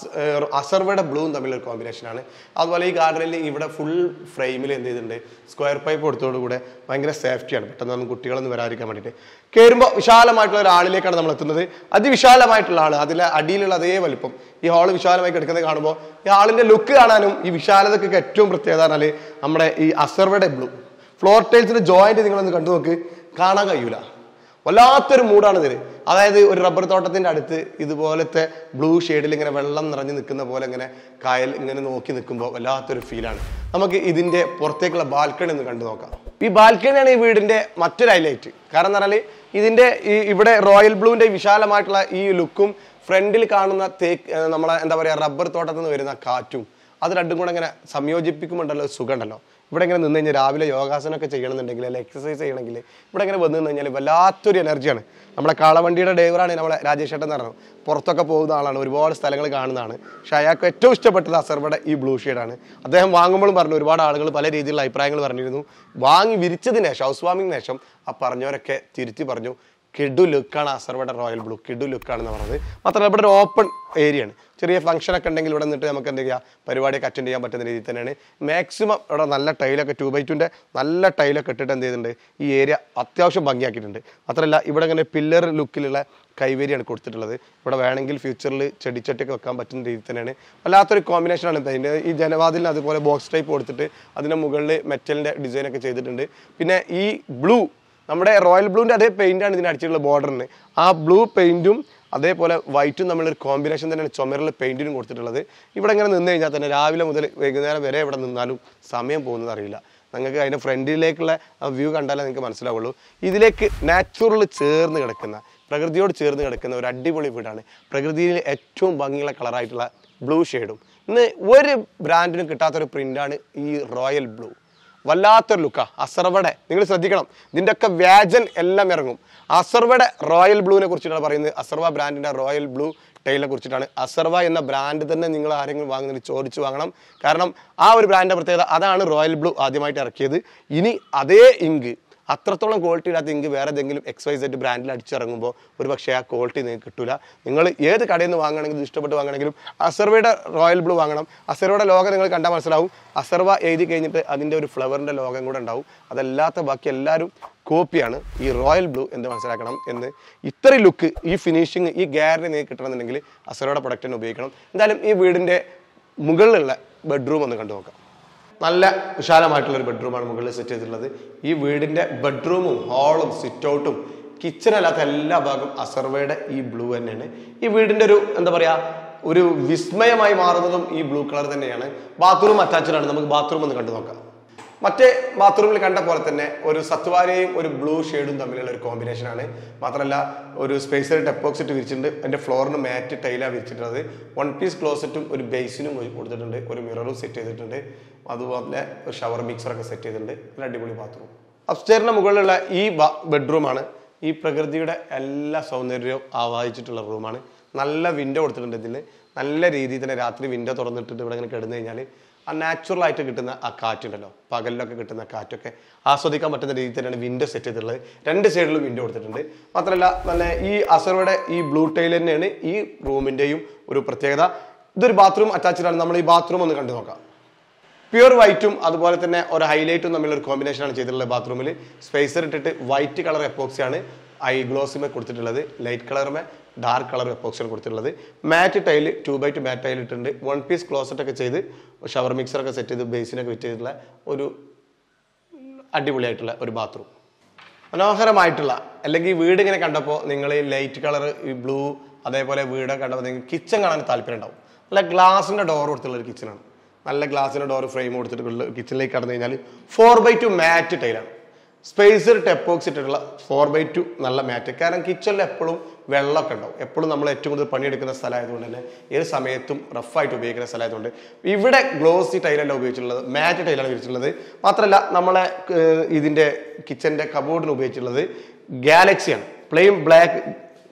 അസർവയുടെ ബ്ലൂവും തമ്മിലൊരു കോമ്പിനേഷനാണ് അതുപോലെ ഈ ഗാർഡനിൽ ഇവിടെ ഫുൾ ഫ്രെയിമിൽ എന്ത് ചെയ്തിട്ടുണ്ട് സ്ക്വയർ പൈപ്പ് കൊടുത്തതോടുകൂടെ ഭയങ്കര സേഫ്റ്റിയാണ് പെട്ടെന്ന് ഒന്നും കുട്ടികളൊന്നും വരാതിരിക്കാൻ വേണ്ടിയിട്ട് കയറുമ്പോൾ വിശാലമായിട്ടുള്ള ഒരു ആളിലേക്കാണ് നമ്മൾ എത്തുന്നത് അതിവിശാലമായിട്ടുള്ള ആള് അതിലെ അടിയിലുള്ള അതേ വലിപ്പം ഈ ഹാള് വിശാലമായി കിടക്കുന്നത് കാണുമ്പോൾ ഈ ആളിന്റെ ലുക്ക് കാണാനും ഈ വിശാലതയ്ക്കൊക്കെ ഏറ്റവും പ്രത്യേകത പറഞ്ഞാൽ നമ്മുടെ ഈ അസർവയുടെ ബ്ലൂ ഫ്ലോർ ടൈൽസിന്റെ ജോയിന്റ് നിങ്ങളൊന്ന് കണ്ടു നോക്ക് കാണാൻ കഴിയൂല വല്ലാത്തൊരു മൂടാണ് ഇതിന് അതായത് ഒരു റബ്ബർ തോട്ടത്തിന്റെ അടുത്ത് ഇതുപോലത്തെ ബ്ലൂ ഷെയ്ഡിൽ ഇങ്ങനെ വെള്ളം നിറഞ്ഞു നിൽക്കുന്ന പോലെ ഇങ്ങനെ കായൽ ഇങ്ങനെ നോക്കി നിൽക്കുമ്പോൾ വല്ലാത്തൊരു ഫീലാണ് നമുക്ക് ഇതിന്റെ പുറത്തേക്കുള്ള ബാൽക്കണി ഒന്ന് കണ്ടു നോക്കാം ഈ ബാൽക്കണിയാണ് ഈ വീടിന്റെ മറ്റൊരു ഹൈലൈറ്റ് കാരണം എന്ന് പറഞ്ഞാൽ ഇതിന്റെ ഈ ഇവിടെ റോയൽ ബ്ലൂവിന്റെ വിശാലമായിട്ടുള്ള ഈ ലുക്കും ഫ്രണ്ടിൽ കാണുന്ന തേക്ക് ഏർ നമ്മളെ എന്താ പറയുക റബ്ബർ തോട്ടത്തിൽ നിന്ന് വരുന്ന കാറ്റും അത് രണ്ടും കൂടെ ഇങ്ങനെ സംയോജിപ്പിക്കുമ്പോണ്ടല്ലോ ഒരു സുഖമുണ്ടല്ലോ ഇവിടെ ഇങ്ങനെ നിന്ന് കഴിഞ്ഞാൽ രാവിലെ യോഗാസനമൊക്കെ ചെയ്യണമെന്നുണ്ടെങ്കിൽ അല്ലെങ്കിൽ എക്സസൈസ് ചെയ്യണമെങ്കിൽ ഇവിടെ ഇങ്ങനെ വന്നു നിന്ന് കഴിഞ്ഞാൽ വല്ലാത്തൊരു എനർജിയാണ് നമ്മുടെ കാളവണ്ടിയുടെ ഡ്രൈവറാണ് നമ്മളെ രാജേഷ് ഏട്ടൻ എന്ന് പറഞ്ഞു പുറത്തൊക്കെ പോകുന്ന ആളാണ് ഒരുപാട് സ്ഥലങ്ങൾ കാണുന്നതാണ് പക്ഷേ അയാൾക്ക് ഏറ്റവും ഇഷ്ടപ്പെട്ടത് അസർവയുടെ ഈ ബ്ലൂ ഷെയ്ഡാണ് അദ്ദേഹം വാങ്ങുമ്പോഴും പറഞ്ഞു ഒരുപാട് ആളുകൾ പല രീതിയിലുള്ള അഭിപ്രായങ്ങൾ പറഞ്ഞിരുന്നു വാങ്ങി വിരിച്ചതിന് ശേഷം ഹൗസ് വാമിങ്ങിന് ശേഷം ആ പറഞ്ഞവരൊക്കെ തിരുത്തി പറഞ്ഞു കിഡു ലുക്കാണ് അസർവയുടെ റോയൽ ബ്ലൂ കിഡു ലുക്കാണെന്ന് പറഞ്ഞത് മാത്രമല്ല ഇവിടെ ഒരു ഓപ്പൺ ഏരിയ ആണ് ചെറിയ ഫംഗ്ഷൻ ഒക്കെ ഉണ്ടെങ്കിൽ ഇവിടെ നിന്നിട്ട് നമുക്ക് എന്ത് ചെയ്യാം പരിപാടിയൊക്കെ അറ്റൻഡ് ചെയ്യാൻ പറ്റുന്ന രീതിയിൽ തന്നെയാണ് മാക്സിമം ഇവിടെ നല്ല ടൈലൊക്കെ ടൂ ബൈ ടുൻ്റെ നല്ല ടൈലൊക്കെ ഇട്ടിട്ട് എന്ത് ചെയ്തിട്ടുണ്ട് ഈ ഏരിയ അത്യാവശ്യം ഭംഗിയാക്കിയിട്ടുണ്ട് മാത്രമല്ല ഇവിടെ ഇങ്ങനെ പില്ലർ ലുക്കിലുള്ള കൈവേരിയാണ് കൊടുത്തിട്ടുള്ളത് ഇവിടെ വേണമെങ്കിൽ ഫ്യൂച്ചറിൽ ചെടിച്ചട്ടിയൊക്കെ വെക്കാൻ പറ്റുന്ന രീതിയിൽ തന്നെയാണ് വല്ലാത്തൊരു കോമ്പിനേഷനാണ് ഇതിൻ്റെ ഈ ജനവാതിലിന് അതുപോലെ ബോക്സ് ടൈപ്പ് കൊടുത്തിട്ട് അതിൻ്റെ മുകളിൽ മെറ്റലിൻ്റെ ഡിസൈനൊക്കെ ചെയ്തിട്ടുണ്ട് പിന്നെ ഈ ബ്ലൂ നമ്മുടെ റോയൽ ബ്ലൂവിൻ്റെ അതേ പെയിൻ്റാണ് ഇതിന് അടിച്ചിട്ടുള്ള ബോർഡറിന് ആ ബ്ലൂ പെയിൻറ്റും അതേപോലെ വൈറ്റും തമ്മിലൊരു കോമ്പിനേഷൻ തന്നെയാണ് ചുമരിൽ പെയിൻറ്റിനും കൊടുത്തിട്ടുള്ളത് ഇവിടെ ഇങ്ങനെ നിന്ന് കഴിഞ്ഞാൽ തന്നെ രാവിലെ മുതൽ വൈകുന്നേരം വരെ ഇവിടെ നിന്നാലും സമയം പോകുന്നത് അറിയില്ല നിങ്ങൾക്ക് അതിൻ്റെ ഫ്രണ്ടിലേക്കുള്ള വ്യൂ കണ്ടാലേ നിങ്ങൾക്ക് മനസ്സിലാവുള്ളൂ ഇതിലേക്ക് നാച്ചുറൽ ചേർന്ന് കിടക്കുന്ന പ്രകൃതിയോട് ചേർന്ന് കിടക്കുന്ന ഒരു അടിപൊളി വീടാണ് പ്രകൃതിയിൽ ഏറ്റവും ഭംഗിയുള്ള കളറായിട്ടുള്ള ബ്ലൂ ഷെയ്ഡും ഇന്ന് ഒരു ബ്രാൻഡിനും കിട്ടാത്തൊരു പ്രിൻ്റാണ് ഈ റോയൽ ബ്ലൂ വല്ലാത്തൊരു ലുക്കാ അസർവയുടെ നിങ്ങൾ ശ്രദ്ധിക്കണം ഇതിൻ്റെ ഒക്കെ വ്യാജൻ എല്ലാം ഇറങ്ങും അസർവയുടെ റോയൽ ബ്ലൂവിനെ കുറിച്ചിട്ടാണ് പറയുന്നത് അസർവ ബ്രാൻഡിൻ്റെ റോയൽ ബ്ലൂ ടൈലിനെ കുറിച്ചിട്ടാണ് അസർവ എന്ന ബ്രാൻഡ് തന്നെ നിങ്ങൾ ആരെങ്കിലും വാങ്ങുന്നതിൽ ചോദിച്ചു വാങ്ങണം കാരണം ആ ഒരു ബ്രാൻഡിൻ്റെ പ്രത്യേകത അതാണ് റോയൽ ബ്ലൂ ആദ്യമായിട്ട് ഇറക്കിയത് ഇനി അതേ ഇങ്ക് അത്രത്തോളം ക്വാളിറ്റി ഇല്ലാത്ത ഇങ്ക് വേറെ ഏതെങ്കിലും എക്സ് വൈ സെഡ് ബ്രാൻഡിൽ അടിച്ചിറങ്ങുമ്പോൾ ഒരു പക്ഷേ ആ ക്വാളിറ്റി നിങ്ങൾക്ക് കിട്ടില്ല നിങ്ങൾ ഏത് കടയിൽ നിന്ന് വാങ്ങണമെങ്കിലും ഇത് ഇഷ്ടപ്പെട്ട് വാങ്ങണമെങ്കിലും അസർവയുടെ റോയൽ ബ്ലൂ വാങ്ങണം അസർവയുടെ ലോഗോ നിങ്ങൾ കണ്ടാൽ മനസ്സിലാവും അസർവ എഴുതി കഴിഞ്ഞിട്ട് അതിൻ്റെ ഒരു ഫ്ലവറിൻ്റെ ലോകം കൂടെ ഉണ്ടാവും അതല്ലാത്ത ബാക്കി എല്ലാവരും കോപ്പിയാണ് ഈ റോയൽ ബ്ലൂ എന്ന് മനസ്സിലാക്കണം എന്ന് ഇത്രയും ലുക്ക് ഈ ഫിനിഷിങ് ഈ ഗ്യാരണ്ടി നിങ്ങൾക്ക് കിട്ടണമെന്നുണ്ടെങ്കിൽ അസറയുടെ പ്രൊഡക്റ്റ് തന്നെ ഉപയോഗിക്കണം എന്തായാലും ഈ വീടിൻ്റെ മുകളിലുള്ള ബെഡ്റൂം ഒന്ന് കണ്ടു നോക്കാം നല്ല വിശാലമായിട്ടുള്ള ഒരു ബെഡ്റൂമാണ് മുകളിൽ സെറ്റ് ചെയ്തിട്ടുള്ളത് ഈ വീടിന്റെ ബെഡ്റൂമും ഹാളും സിറ്റ് ഔട്ടും കിച്ചൺ അല്ലാത്ത എല്ലാ ഭാഗം അസർവയുടെ ഈ ബ്ലൂ തന്നെയാണ് ഈ വീടിന്റെ ഒരു എന്താ പറയാ ഒരു വിസ്മയമായി മാറുന്നതും ഈ ബ്ലൂ കളർ തന്നെയാണ് ബാത്റൂം അറ്റാച്ച്ഡ് ആണ് നമുക്ക് ബാത്റൂം ഒന്ന് കണ്ടു നോക്കാം മറ്റേ ബാത്റൂമിൽ കണ്ട പോലെ തന്നെ ഒരു സത്വാരയും ഒരു ബ്ലൂ ഷെയ്ഡും തമ്മിലുള്ള ഒരു കോമ്പിനേഷൻ ആണ് മാത്രമല്ല ഒരു സ്പേസർ ടെപ്പോക്സിറ്റ് വിരിച്ചിട്ടുണ്ട് എൻ്റെ ഫ്ലോറിന് മാറ്റ് ടൈലാണ് വിരിച്ചിട്ടുള്ളത് വൺ പീസ് ക്ലോസറ്റും ഒരു ബേസിനും കൊടുത്തിട്ടുണ്ട് ഒരു മിററും സെറ്റ് ചെയ്തിട്ടുണ്ട് അതുപോലെ ഒരു ഷവർ മിക്സറൊക്കെ സെറ്റ് ചെയ്തിട്ടുണ്ട് ഒരു അടിപൊളി ബാത്റൂം അപ്സ്റ്റേറിന് മുകളിലുള്ള ഈ ബെഡ്റൂമാണ് ഈ പ്രകൃതിയുടെ എല്ലാ സൗന്ദര്യവും ആവാഹിച്ചിട്ടുള്ള റൂമാണ് നല്ല വിൻഡോ കൊടുത്തിട്ടുണ്ട് ഇതിന് നല്ല രീതിയിൽ തന്നെ രാത്രി വിൻഡോ തുറന്നിട്ടിട്ട് ഇവിടെ ഇങ്ങനെ കിടന്നു കഴിഞ്ഞാൽ ആ നാച്ചുറൽ ആയിട്ട് കിട്ടുന്ന ആ കാറ്റുണ്ടല്ലോ പകലിലൊക്കെ കിട്ടുന്ന കാറ്റൊക്കെ ആസ്വദിക്കാൻ പറ്റുന്ന രീതിയിൽ തന്നെയാണ് വിൻഡോ സെറ്റ് ചെയ്തിട്ടുള്ളത് രണ്ട് സൈഡിലും വിൻഡോ കൊടുത്തിട്ടുണ്ട് മാത്രമല്ല നല്ല ഈ അസറുടെ ഈ ബ്ലൂ ടൈൽ തന്നെയാണ് ഈ റൂമിൻ്റെയും ഒരു പ്രത്യേകത ഇതൊരു ബാത്റൂം അറ്റാച്ച്ഡ് ആണ് നമ്മൾ ഈ ബാത്റൂം ഒന്ന് കണ്ടു നോക്കാം പ്യുർ വൈറ്റും അതുപോലെ തന്നെ ഒരു ഹൈലൈറ്റും തമ്മിലുള്ള ഒരു കോമ്പിനേഷനാണ് ചെയ്തിട്ടുള്ളത് ബാത്റൂമിൽ സ്പേസർ ഇട്ടിട്ട് വൈറ്റ് കളർ എപ്പോക്സിയാണ് ഐ ഗ്ലോസിമേ കൊടുത്തിട്ടുള്ളത് ലൈറ്റ് കളറുമേ ഡാർക്ക് കളർ എപ്പോക്സിയാണ് കൊടുത്തിട്ടുള്ളത് matte tile two by two matte tile ഇട്ടിട്ടുണ്ട് വൺ പീസ് ക്ലോസറ്റ് ഒക്കെ ചെയ്ത് ഷവർ മിക്സറൊക്കെ സെറ്റ് ചെയ്ത് ബേസിനൊക്കെ വെച്ച് ചെയ്തിട്ടുള്ള ഒരു അടിപൊളിയായിട്ടുള്ള ഒരു ബാത്റൂം മനോഹരമായിട്ടുള്ള അല്ലെങ്കിൽ ഈ വീട് ഇങ്ങനെ കണ്ടപ്പോൾ നിങ്ങൾ ഈ ലൈറ്റ് കളർ ഈ ബ്ലൂ അതേപോലെ വീടൊക്കെ കണ്ടപ്പോൾ നിങ്ങൾക്ക് കിച്ചൺ കാണാൻ താല്പര്യം ഉണ്ടാവും നല്ല ഗ്ലാസിൻ്റെ ഡോർ കൊടുത്തുള്ള ഒരു കിച്ചണാണ് നല്ല ഗ്ലാസിൻ്റെ ഡോർ ഫ്രെയിം കൊടുത്തിട്ടുള്ള കിച്ചണിലേക്ക് കടന്നു കഴിഞ്ഞാൽ ഫോർ ബൈ ടു മാറ്റ് ടൈലാണ് സ്പേസർ ടെപ്പോക്സ് ഇട്ടിട്ടുള്ള ഫോർ ബൈ ടു നല്ല മാറ്റ് കാരണം കിച്ചണിൽ എപ്പോഴും വെള്ളമൊക്കെ ഉണ്ടാവും എപ്പോഴും നമ്മൾ ഏറ്റവും കൂടുതൽ പണിയെടുക്കുന്ന സ്ഥലമായതുകൊണ്ട് തന്നെ ഏത് സമയത്തും റഫായിട്ട് ഉപയോഗിക്കുന്ന സ്ഥലമായതുകൊണ്ട് ഇവിടെ ഗ്ലോസി ടൈലല്ല ഉപയോഗിച്ചിട്ടുള്ളത് മാറ്റ് ടൈലാണ് ഉപയോഗിച്ചിട്ടുള്ളത് മാത്രമല്ല നമ്മളെ ഏർ, ഇതിൻ്റെ കിച്ചൻ്റെ കബോർഡിന് ഉപയോഗിച്ചിട്ടുള്ളത് ഗാലക്സിയാണ് പ്ലെയിൻ ബ്ലാക്ക്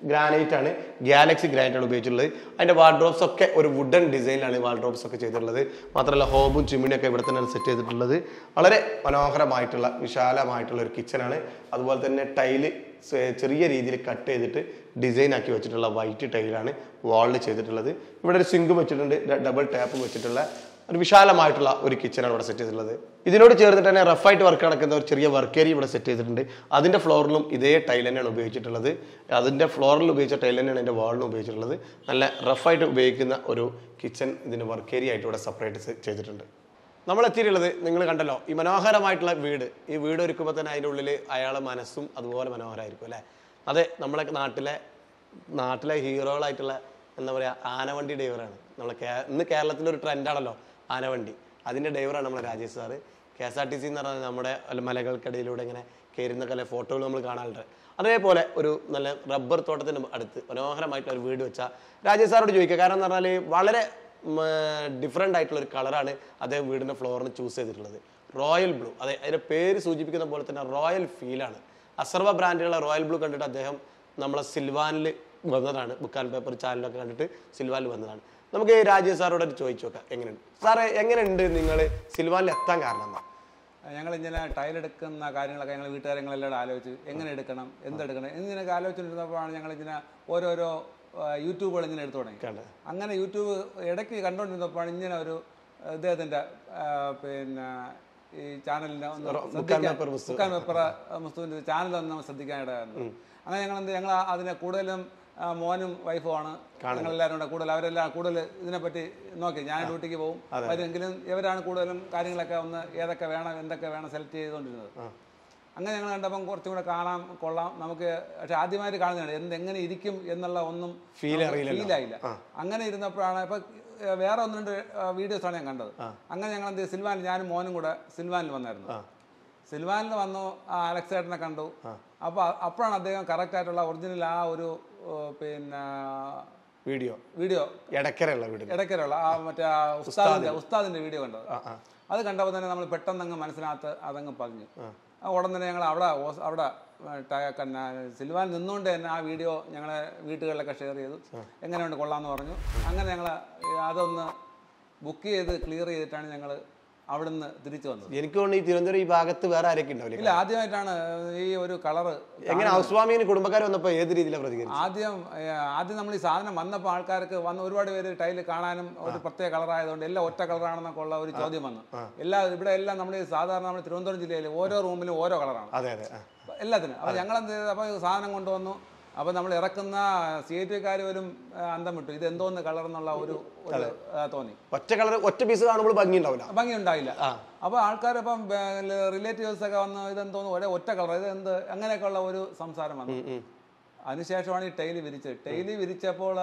ഗ്രാനൈറ്റ് ആണ് ഗാലക്സി ഗ്രാനൈറ്റ് ആണ് ഉപയോഗിച്ചിട്ടുള്ളത് അതിന്റെ വാർഡ്രോബ്സ് ഒക്കെ ഒരു വുഡൻ ഡിസൈനിലാണ് വാർഡ്രോബ്സ് ഒക്കെ ചെയ്തിട്ടുള്ളത് മാത്രമല്ല ഹോബും ചിമ്മിണിയും ഒക്കെ ഇവിടെ തന്നെയാണ് സെറ്റ് ചെയ്തിട്ടുള്ളത് വളരെ മനോഹരമായിട്ടുള്ള വിശാലമായിട്ടുള്ള ഒരു കിച്ചണാണ് അതുപോലെ തന്നെ ടൈല് ചെറിയ രീതിയിൽ കട്ട് ചെയ്തിട്ട് ഡിസൈൻ ആക്കി വെച്ചിട്ടുള്ള വൈറ്റ് ടൈലാണ് വാളിൽ ചെയ്തിട്ടുള്ളത് ഇവിടെ ഒരു സിങ്കും വെച്ചിട്ടുണ്ട് ഡബിൾ ടാപ്പും വെച്ചിട്ടുള്ള ഒരു വിശാലമായിട്ടുള്ള ഒരു കിച്ചണാണ് ഇവിടെ സെറ്റ് ചെയ്തിട്ടുള്ളത് ഇതിനോട് ചേർന്നിട്ട് തന്നെ റഫായിട്ട് വർക്ക് നടക്കുന്ന ഒരു ചെറിയ വർക്ക് ഏരിയ ഇവിടെ സെറ്റ് ചെയ്തിട്ടുണ്ട് അതിന്റെ ഫ്ലോറിലും ഇതേ ടൈൽ തന്നെയാണ് ഉപയോഗിച്ചിട്ടുള്ളത് അതിന്റെ ഫ്ലോറിൽ ഉപയോഗിച്ച ടൈൽ തന്നെയാണ് എൻ്റെ വാളിലും ഉപയോഗിച്ചിട്ടുള്ളത് നല്ല റഫായിട്ട് ഉപയോഗിക്കുന്ന ഒരു കിച്ചൺ ഇതിന്റെ വർക്ക് ഏരിയ ആയിട്ട് ഇവിടെ സെപ്പറേറ്റ് ചെയ്തിട്ടുണ്ട് നമ്മൾ എത്തിയിട്ടുള്ളത് നിങ്ങൾ കണ്ടല്ലോ ഈ മനോഹരമായിട്ടുള്ള വീട് ഈ വീട് ഒരുക്കുമ്പോൾ തന്നെ അതിൻ്റെ ഉള്ളിൽ അയാളെ മനസ്സും അതുപോലെ മനോഹരമായിരിക്കും അല്ലേ അതെ നമ്മളെ നാട്ടിലെ നാട്ടിലെ ഹീറോകളായിട്ടുള്ള എന്താ പറയുക ആനവണ്ടി ഡ്രൈവറാണ് നമ്മളെ കേ ഇന്ന് കേരളത്തിലെ ഒരു ട്രെൻഡാണല്ലോ ആനവണ്ടി അതിൻ്റെ ഡ്രൈവറാണ് നമ്മളെ Rajesh sir K S R T C എന്ന് പറഞ്ഞാൽ നമ്മുടെ അല്ല മലകൾക്കിടയിലൂടെ ഇങ്ങനെ കയറുന്ന കല ഫോട്ടോകൾ നമ്മൾ കാണാറുണ്ട് അതേപോലെ ഒരു നല്ല റബ്ബർ തോട്ടത്തിന് അടുത്ത് മനോഹരമായിട്ടുള്ള ഒരു വീട് വെച്ച രാജേഷ് സാറോട് ചോദിക്കുക കാരണം എന്ന് പറഞ്ഞാൽ വളരെ ഡിഫറെൻ്റ് ആയിട്ടുള്ള ഒരു കളറാണ് അദ്ദേഹം വീടിൻ്റെ ഫ്ലോറിന് ചൂസ് ചെയ്തിട്ടുള്ളത് റോയൽ ബ്ലൂ അതെ അതിൻ്റെ പേര് സൂചിപ്പിക്കുന്ന പോലെ തന്നെ റോയൽ ഫീലാണ് അസർവ ബ്രാൻഡുള്ള റോയൽ ബ്ലൂ കണ്ടിട്ട് അദ്ദേഹം നമ്മളെ സിൽവാനിൽ വന്നതാണ് ബുക്ക് ആൻഡ് പേപ്പർ ചാനലൊക്കെ കണ്ടിട്ട് സിൽവാനിൽ വന്നതാണ് നമുക്ക് രാജേഷ് സാറോട് ഒന്ന് ചോദിച്ചു നോക്കാം എങ്ങനെയുണ്ട് സാറേ എങ്ങനെയുണ്ട് നിങ്ങൾ സിൽവാനിൽ എത്താൻ കാരണം എന്താ ഞങ്ങൾ ഇങ്ങനെ ടൈൽ എടുക്കുന്ന കാര്യങ്ങളൊക്കെ ഞങ്ങൾ വീട്ടുകാര്യങ്ങളെല്ലാം ആലോചിച്ച് എങ്ങനെ എടുക്കണം എന്തെടുക്കണം എന്നിങ്ങനെയൊക്കെ ആലോചിച്ചിരുന്നപ്പോഴാണ് ഞങ്ങൾ ഇങ്ങനെ ഓരോരോ ആ, യൂട്യൂബുകൾ ഇങ്ങനെ എടുത്തു തുടങ്ങി കണ്ടത് അങ്ങനെ യൂട്യൂബ് ഇടയ്ക്ക് കണ്ടുകൊണ്ടിരുന്നപ്പോഴാണ് ഇങ്ങനെ ഒരു ഇദ്ദേഹത്തിൻ്റെ പിന്നെ ഈ ചാനലിൻ്റെ ഒന്ന് ബുക്ക് ആൻഡ് ശ്രദ്ധിക്കാൻ പേപ്പർ പുസ്തകം. ബുക്കാൻ പേപ്പർ മുസ്തുവിൻ്റെ ചാനൽ ഒന്ന് നമ്മൾ ശ്രദ്ധിക്കാനിടയായിരുന്നു അങ്ങനെ ഞങ്ങൾ എന്ത് ഞങ്ങൾ അതിനെ കൂടുതലും ആ, മോനും വൈഫുമാണ് ഞങ്ങളെല്ലാവരും കൂടെ കൂടുതൽ അവരെല്ലാം കൂടുതൽ ഇതിനെപ്പറ്റി നോക്കി ഞാൻ ഡ്യൂട്ടിക്ക് പോകും അവരെങ്കിലും ഇവരാണ് കൂടുതലും കാര്യങ്ങളൊക്കെ ഒന്ന് ഏതൊക്കെ വേണം എന്തൊക്കെ വേണം സെലക്ട് ചെയ്തുകൊണ്ടിരുന്നത് അങ്ങനെ ഞങ്ങൾ കണ്ടപ്പം കുറച്ചും കൂടെ കാണാൻ കൊള്ളാം നമുക്ക് പക്ഷെ ആദ്യമായിട്ട് കാണുന്നതാണ് എന്ത് എങ്ങനെ ഇരിക്കും എന്നുള്ള ഒന്നും Feel അറിയില്ലല്ലോ. ഫീൽ ആയില്ല അങ്ങനെ ഇരുന്നപ്പോഴാണ് ഇപ്പൊ ഏഹ്, വേറെ ഒന്ന് രണ്ട് വീഡിയോസ് ആണ് ഞാൻ കണ്ടത് അങ്ങനെ ഞങ്ങൾ എന്ത് ചെയ്തു, സിൽവാനിൽ ഞാനും മോനും കൂടെ സിൽവാനിൽ വന്നായിരുന്നു സിൽവാനിൽ വന്നു ആ അലക്സ് ചേട്ടനെ കണ്ടു അപ്പൊ അപ്പോഴാണ് അദ്ദേഹം കറക്റ്റ് ആയിട്ടുള്ള ഒറിജിനൽ ആ ഒരു ഏഹ്, പിന്നെ വീഡിയോ വീഡിയോ ഇടക്കരയുള്ള വീട് ഇടയ്ക്കലുള്ള ആ മറ്റേ ആ ഉസ്താദിന്റെ ഉസ്താദിന്റെ വീഡിയോ കണ്ടത് അത് കണ്ടപ്പോൾ തന്നെ നമ്മൾ പെട്ടെന്ന് അങ്ങ് മനസ്സിനകത്ത് അതങ്ങ് പതിഞ്ഞു ആ ഉടൻ തന്നെ ഞങ്ങൾ അവിടെ ഹോസ്- അവിടെ ഏ, ട- കന്ന സിൽവാൻ നിന്നുകൊണ്ട് തന്നെ ആ വീഡിയോ ഞങ്ങളെ വീട്ടുകളിലൊക്കെ ഷെയർ ചെയ്തു എങ്ങനെയുണ്ട് കൊള്ളാമെന്ന് പറഞ്ഞു അങ്ങനെ ഞങ്ങൾ അതൊന്ന് ബുക്ക് ചെയ്ത് ക്ലിയർ ചെയ്തിട്ടാണ് ഞങ്ങൾ അവിടുന്ന് തിരിച്ചു വന്നത് എനിക്ക് തോന്നുന്നു ഈ തിരുവനന്തപുരം ഈ ഭാഗത്ത് വേറെ ആരൊക്കെ ഉണ്ടാവില്ല ഇല്ല ആദ്യമായിട്ടാണ് ഈ ഒരു കളറ് എങ്ങനെ ഹൗസ്വാമിന് കുടുംബക്കാർ വന്നപ്പോൾ ഏത് രീതിയിലാണ് പ്രതികരിച്ചത് ആദ്യം ഏ, ആദ്യം നമ്മൾ ഈ സാധനം വന്നപ്പോൾ ആൾക്കാർക്ക് വന്ന് ഒരുപാട് പേര് ടൈല് കാണാനും ഒരു പ്രത്യേക കളറായതുകൊണ്ട് എല്ലാം ഒറ്റ കളറാണെന്നൊക്കെ ഉള്ള ഒരു ചോദ്യം വന്നു എല്ലാ ഇവിടെ എല്ലാം നമ്മൾ ഈ സാധാരണ നമ്മൾ തിരുവനന്തപുരം ജില്ലയിൽ ഓരോ റൂമിലും ഓരോ കളറാണ് അതെ അതെ ആ. അപ്പൊ എല്ലാത്തിനും അപ്പോൾ ഞങ്ങൾ എന്ത് ചെയ്തു അപ്പോൾ സാധനം കൊണ്ടുവന്നു അപ്പോൾ നമ്മൾ ഇറക്കുന്ന സി ഐ ടിക്കാർ പോലും ആ, അന്തം വിട്ടു ഇത് എന്തോന്ന് കളർ എന്നുള്ള ഒരു ഒരു, ആ, തോന്നി ഒറ്റ കളർ ഒറ്റ പീസ് കാണുമ്പോൾ ഭംഗി ഉണ്ടാവില്ല ഭംഗി ഉണ്ടായില്ല അപ്പോൾ ആൾക്കാർ ഇപ്പം റിലേറ്റീവ്സ് ഒക്കെ വന്ന് ഇതെന്തോന്ന് ഒരേ ഒറ്റ കളർ ഇത് എന്ത് അങ്ങനെയൊക്കെയുള്ള ഒരു സംസാരം വന്നു അതിനുശേഷമാണ് ഈ ടൈല് വിരിച്ചത് ടൈല് വിരിച്ചപ്പോൾ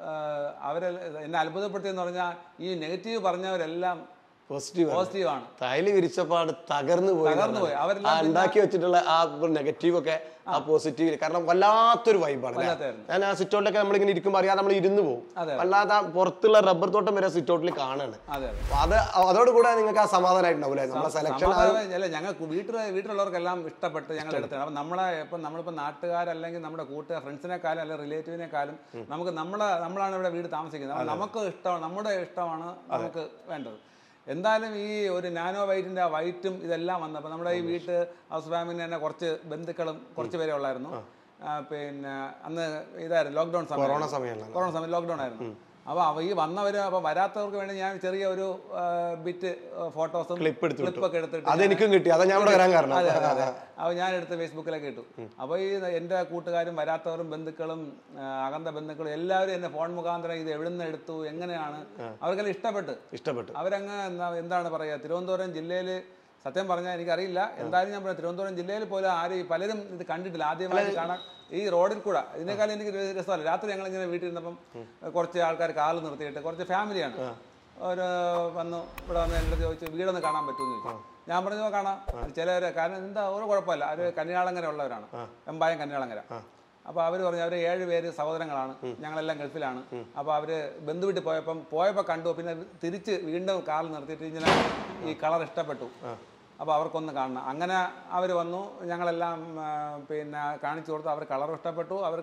അവരെ എന്നെ അത്ഭുതപ്പെടുത്തിയെന്ന് പറഞ്ഞാൽ ഈ നെഗറ്റീവ് പറഞ്ഞവരെല്ലാം പോസിറ്റീവ് പോസിറ്റീവാണ് തൈല് വിരിച്ചപ്പാട് തകർന്നു പോയി തകർന്നു പോയി. എന്നാണ്. അവരെല്ലാം ആ ഉണ്ടാക്കി വെച്ചിട്ടുള്ള ആ നെഗറ്റീവ് ഒക്കെ ആ പോസിറ്റീവ് കാരണം വല്ലാത്തൊരു വൈബാണ് വല്ലാത്തതായിരുന്നു. ഞാൻ ആ സിറ്റൗട്ടിലൊക്കെ നമ്മളിങ്ങനെ ഇരിക്കുമ്പോൾ അറിയാതെ നമ്മൾ ഇരുന്ന് പോകും അതെ. അല്ലാതെ ആ പുറത്തുള്ള റബ്ബർ തോട്ടം വരെ സിറ്റൗട്ടിൽ കാണാണ് അതെ അതെ അപ്പൊ അത് അതോടുകൂടെ നിങ്ങൾക്ക് ആ സമാധാനമായിട്ടുണ്ടാവില്ലേ നമ്മളെ സെലക്ഷൻ സമാധാനം അല്ല ഞങ്ങൾക്ക് വീട്ടിൽ വീട്ടിലുള്ളവർക്കെല്ലാം ഇഷ്ടപ്പെട്ട് ഞങ്ങൾ എടുത്തത് അപ്പം നമ്മളെ ഇപ്പം നമ്മളിപ്പോൾ നാട്ടുകാരല്ലെങ്കിൽ നമ്മുടെ കൂട്ടുകാർ ഫ്രണ്ട്സിനെക്കാളും അല്ലെങ്കിൽ റിലേറ്റീവിനെക്കാളും നമുക്ക് നമ്മളെ നമ്മളാണ് ഇവിടെ വീട് താമസിക്കുന്നത് അപ്പോൾ നമുക്ക് ഇഷ്ടമാണ് നമ്മുടെ ഇഷ്ടമാണ് നമുക്ക് വേണ്ടത് എന്തായാലും ഈ ഒരു നാനോ വൈറ്റിൻ്റെ ആ വൈറ്റും ഇതെല്ലാം വന്നപ്പോൾ നമ്മുടെ ഈ വീട്ട് ഹൗസ് ഫാമിലി തന്നെ കുറച്ച് ബന്ധുക്കളും കുറച്ച് പേരെ ഉള്ളായിരുന്നു ആ, പിന്നെ അന്ന് ഇതായിരുന്നു ലോക്ക്ഡൗൺ സമയം കൊറോണ സമയമാണ് കൊറോണ സമയം ലോക്ക്ഡൗൺ ആയിരുന്നു അപ്പോൾ അവ ഈ വന്നവർ അപ്പോൾ വരാത്തവർക്ക് വേണ്ടി ഞാൻ ചെറിയ ഒരു ബിറ്റ് ഫോട്ടോസും ക്ലിപ്പ് എടുത്തു വിട്ടു. ക്ലിപ്പൊക്കെ എടുത്തിട്ട് അതെനിക്കും കിട്ടി അതാ ഞാൻ ഇവിടെ വരാൻ കാരണം അതെ അതെ അതെ അപ്പോൾ ഞാൻ എടുത്ത് ഫേസ്ബുക്കിലൊക്കെ ഇട്ടു അപ്പോൾ ഈ എൻ്റെ കൂട്ടുകാരും വരാത്തവരും ബന്ധുക്കളും ആ, അകന്ന ബന്ധുക്കളും എല്ലാവരും എന്നെ ഫോൺ മുഖാന്തരം ഇത് എവിടുന്ന് എടുത്തു എങ്ങനെയാണ് അവർക്കെല്ലാം ഇഷ്ടപ്പെട്ട് ഇഷ്ടപ്പെട്ടു അവരങ്ങ് എന്താ എന്താണ് പറയുക തിരുവനന്തപുരം ജില്ലയിൽ സത്യം പറഞ്ഞാൽ എനിക്കറിയില്ല എന്തായാലും ഞാൻ പറയാം തിരുവനന്തപുരം ജില്ലയിൽ പോലും ആരും ഈ പലരും ഇത് കണ്ടിട്ടില്ല ആദ്യമായിട്ട് കാണാൻ ഈ റോഡിൽ കൂടെ ഇതിനേക്കാളും എനിക്ക് ഒരു രസമല്ല രാത്രി ഞങ്ങൾ ഇങ്ങനെ വീട്ടിൽ ഇരുന്നപ്പം കുറച്ച് ആൾക്കാർ കാല് നിർത്തിയിട്ട് കുറച്ച് ഫാമിലിയാണ് ഒരു വന്നു ഇവിടെ വന്ന് എൻ്റെ അടുത്ത് ചോദിച്ചു വീടൊന്ന് കാണാൻ പറ്റുമെന്ന് ചോദിച്ചു ഞാൻ പറഞ്ഞു "ഓ, കാണാം ചിലവര് കാരണം എന്താ ഒരു കുഴപ്പമില്ല അവർ കന്യാളങ്ങര ഉള്ളവരാണ് എമ്പായം കന്യാളങ്ങര അപ്പോൾ അവർ പറഞ്ഞു അവർ ഏഴ് പേര് സഹോദരങ്ങളാണ് ഞങ്ങളെല്ലാം ഗൾഫിലാണ് അപ്പോൾ അവർ ബന്ധു വീട്ടിൽ പോയപ്പം പോയപ്പോൾ കണ്ടു പിന്നെ തിരിച്ച് വീണ്ടും കാൽ നിർത്തിയിട്ട് ഇങ്ങനെ ഈ കളർ ഇഷ്ടപ്പെട്ടു അപ്പോൾ അവർക്കൊന്ന് കാണണം അങ്ങനെ അവർ വന്നു ഞങ്ങളെല്ലാം ആ, പിന്നെ കാണിച്ചു കൊടുത്തു അവർ കളർ ഇഷ്ടപ്പെട്ടു അവർക്ക്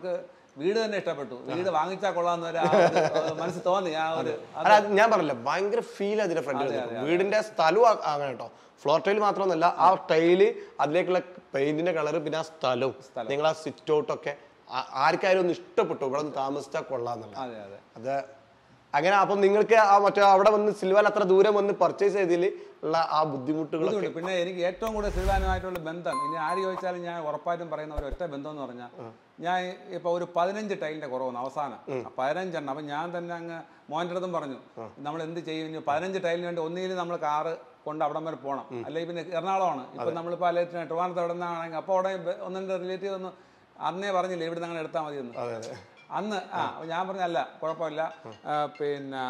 വീട് തന്നെ ഇഷ്ടപ്പെട്ടു വീട് വാങ്ങിച്ചാൽ കൊള്ളാന്ന് ഒരു ആ ഒരു മനസ്സിൽ തോന്നി ആ ഒരു അല്ല അത് ഞാൻ പറഞ്ഞില്ല ഭയങ്കര ഫീൽ അതിന്റെ ഫ്രണ്ടിൽ വീടിന്റെ സ്ഥലവും ആ- അങ്ങനെ കേട്ടോ ഫ്ലോർ ടൈൽ മാത്രമൊന്നുമല്ല ആ ടൈല് അതിലേക്കുള്ള പെയിന്റിന്റെ കളർ പിന്നെ ആ സ്ഥലവും നിങ്ങൾ ആ സിറ്റ് ഔട്ടൊക്കെ ആർക്കായാലും ഒന്ന് ഇഷ്ടപ്പെട്ടു ഇവിടെ ഒന്ന് താമസിച്ചാൽ കൊള്ളാന്നുള്ള അതെ അതെ അത് അങ്ങനെ അപ്പൊ നിങ്ങൾക്ക് ആ മറ്റേ അവിടെ വന്ന് സിൽവാൻ അത്ര ദൂരം വന്ന് പർച്ചേസ് ചെയ്തതിൽ ഉള്ള ആ ബുദ്ധിമുട്ടുകളൊക്കെ ബുദ്ധിമുട്ട് പിന്നെ എനിക്ക് ഏറ്റവും കൂടുതൽ സിൽവാനുമായിട്ടുള്ള ബന്ധം ഇനി ആര് ചോദിച്ചാലും ഞാൻ ഉറപ്പായിട്ടും പറയുന്ന ഒരു ഒറ്റ ബന്ധം എന്ന് പറഞ്ഞാൽ ഞാൻ ഇപ്പൊ ഒരു പതിനഞ്ച് ടൈലിന്റെ കുറവാണ് അവസാനം ആ പതിനഞ്ചെണ്ണം അപ്പൊ ഞാൻ തന്നെ അങ്ങ് മോൻ്റെ അടുത്തും പറഞ്ഞു നമ്മൾ എന്ത് ചെയ്യും ഇനി പതിനഞ്ച് ടൈലിന് വേണ്ടി ഒന്നുകിൽ നമ്മൾ കാറ് കൊണ്ട് അവിടം വരെ പോകണം അല്ലെങ്കിൽ പിന്നെ എറണാകുളമാണ് ഇപ്പൊ നമ്മളിപ്പോൾ അല്ലെങ്കിൽ ട്രിവാൻഡ്രത്ത് അവിടെ നിന്നാണെങ്കിൽ അപ്പോൾ അവിടെ ഒന്നെൻ്റെ റിലേറ്റീവ് ഒന്ന് അന്നേ പറഞ്ഞില്ലേ ഇവിടെ നിന്ന് അങ്ങനെ എടുത്താൽ മതി എന്ന് അതെ അതെ അന്ന് ആ ഞാൻ പറഞ്ഞല്ല കുഴപ്പമില്ല ആ, പിന്നെ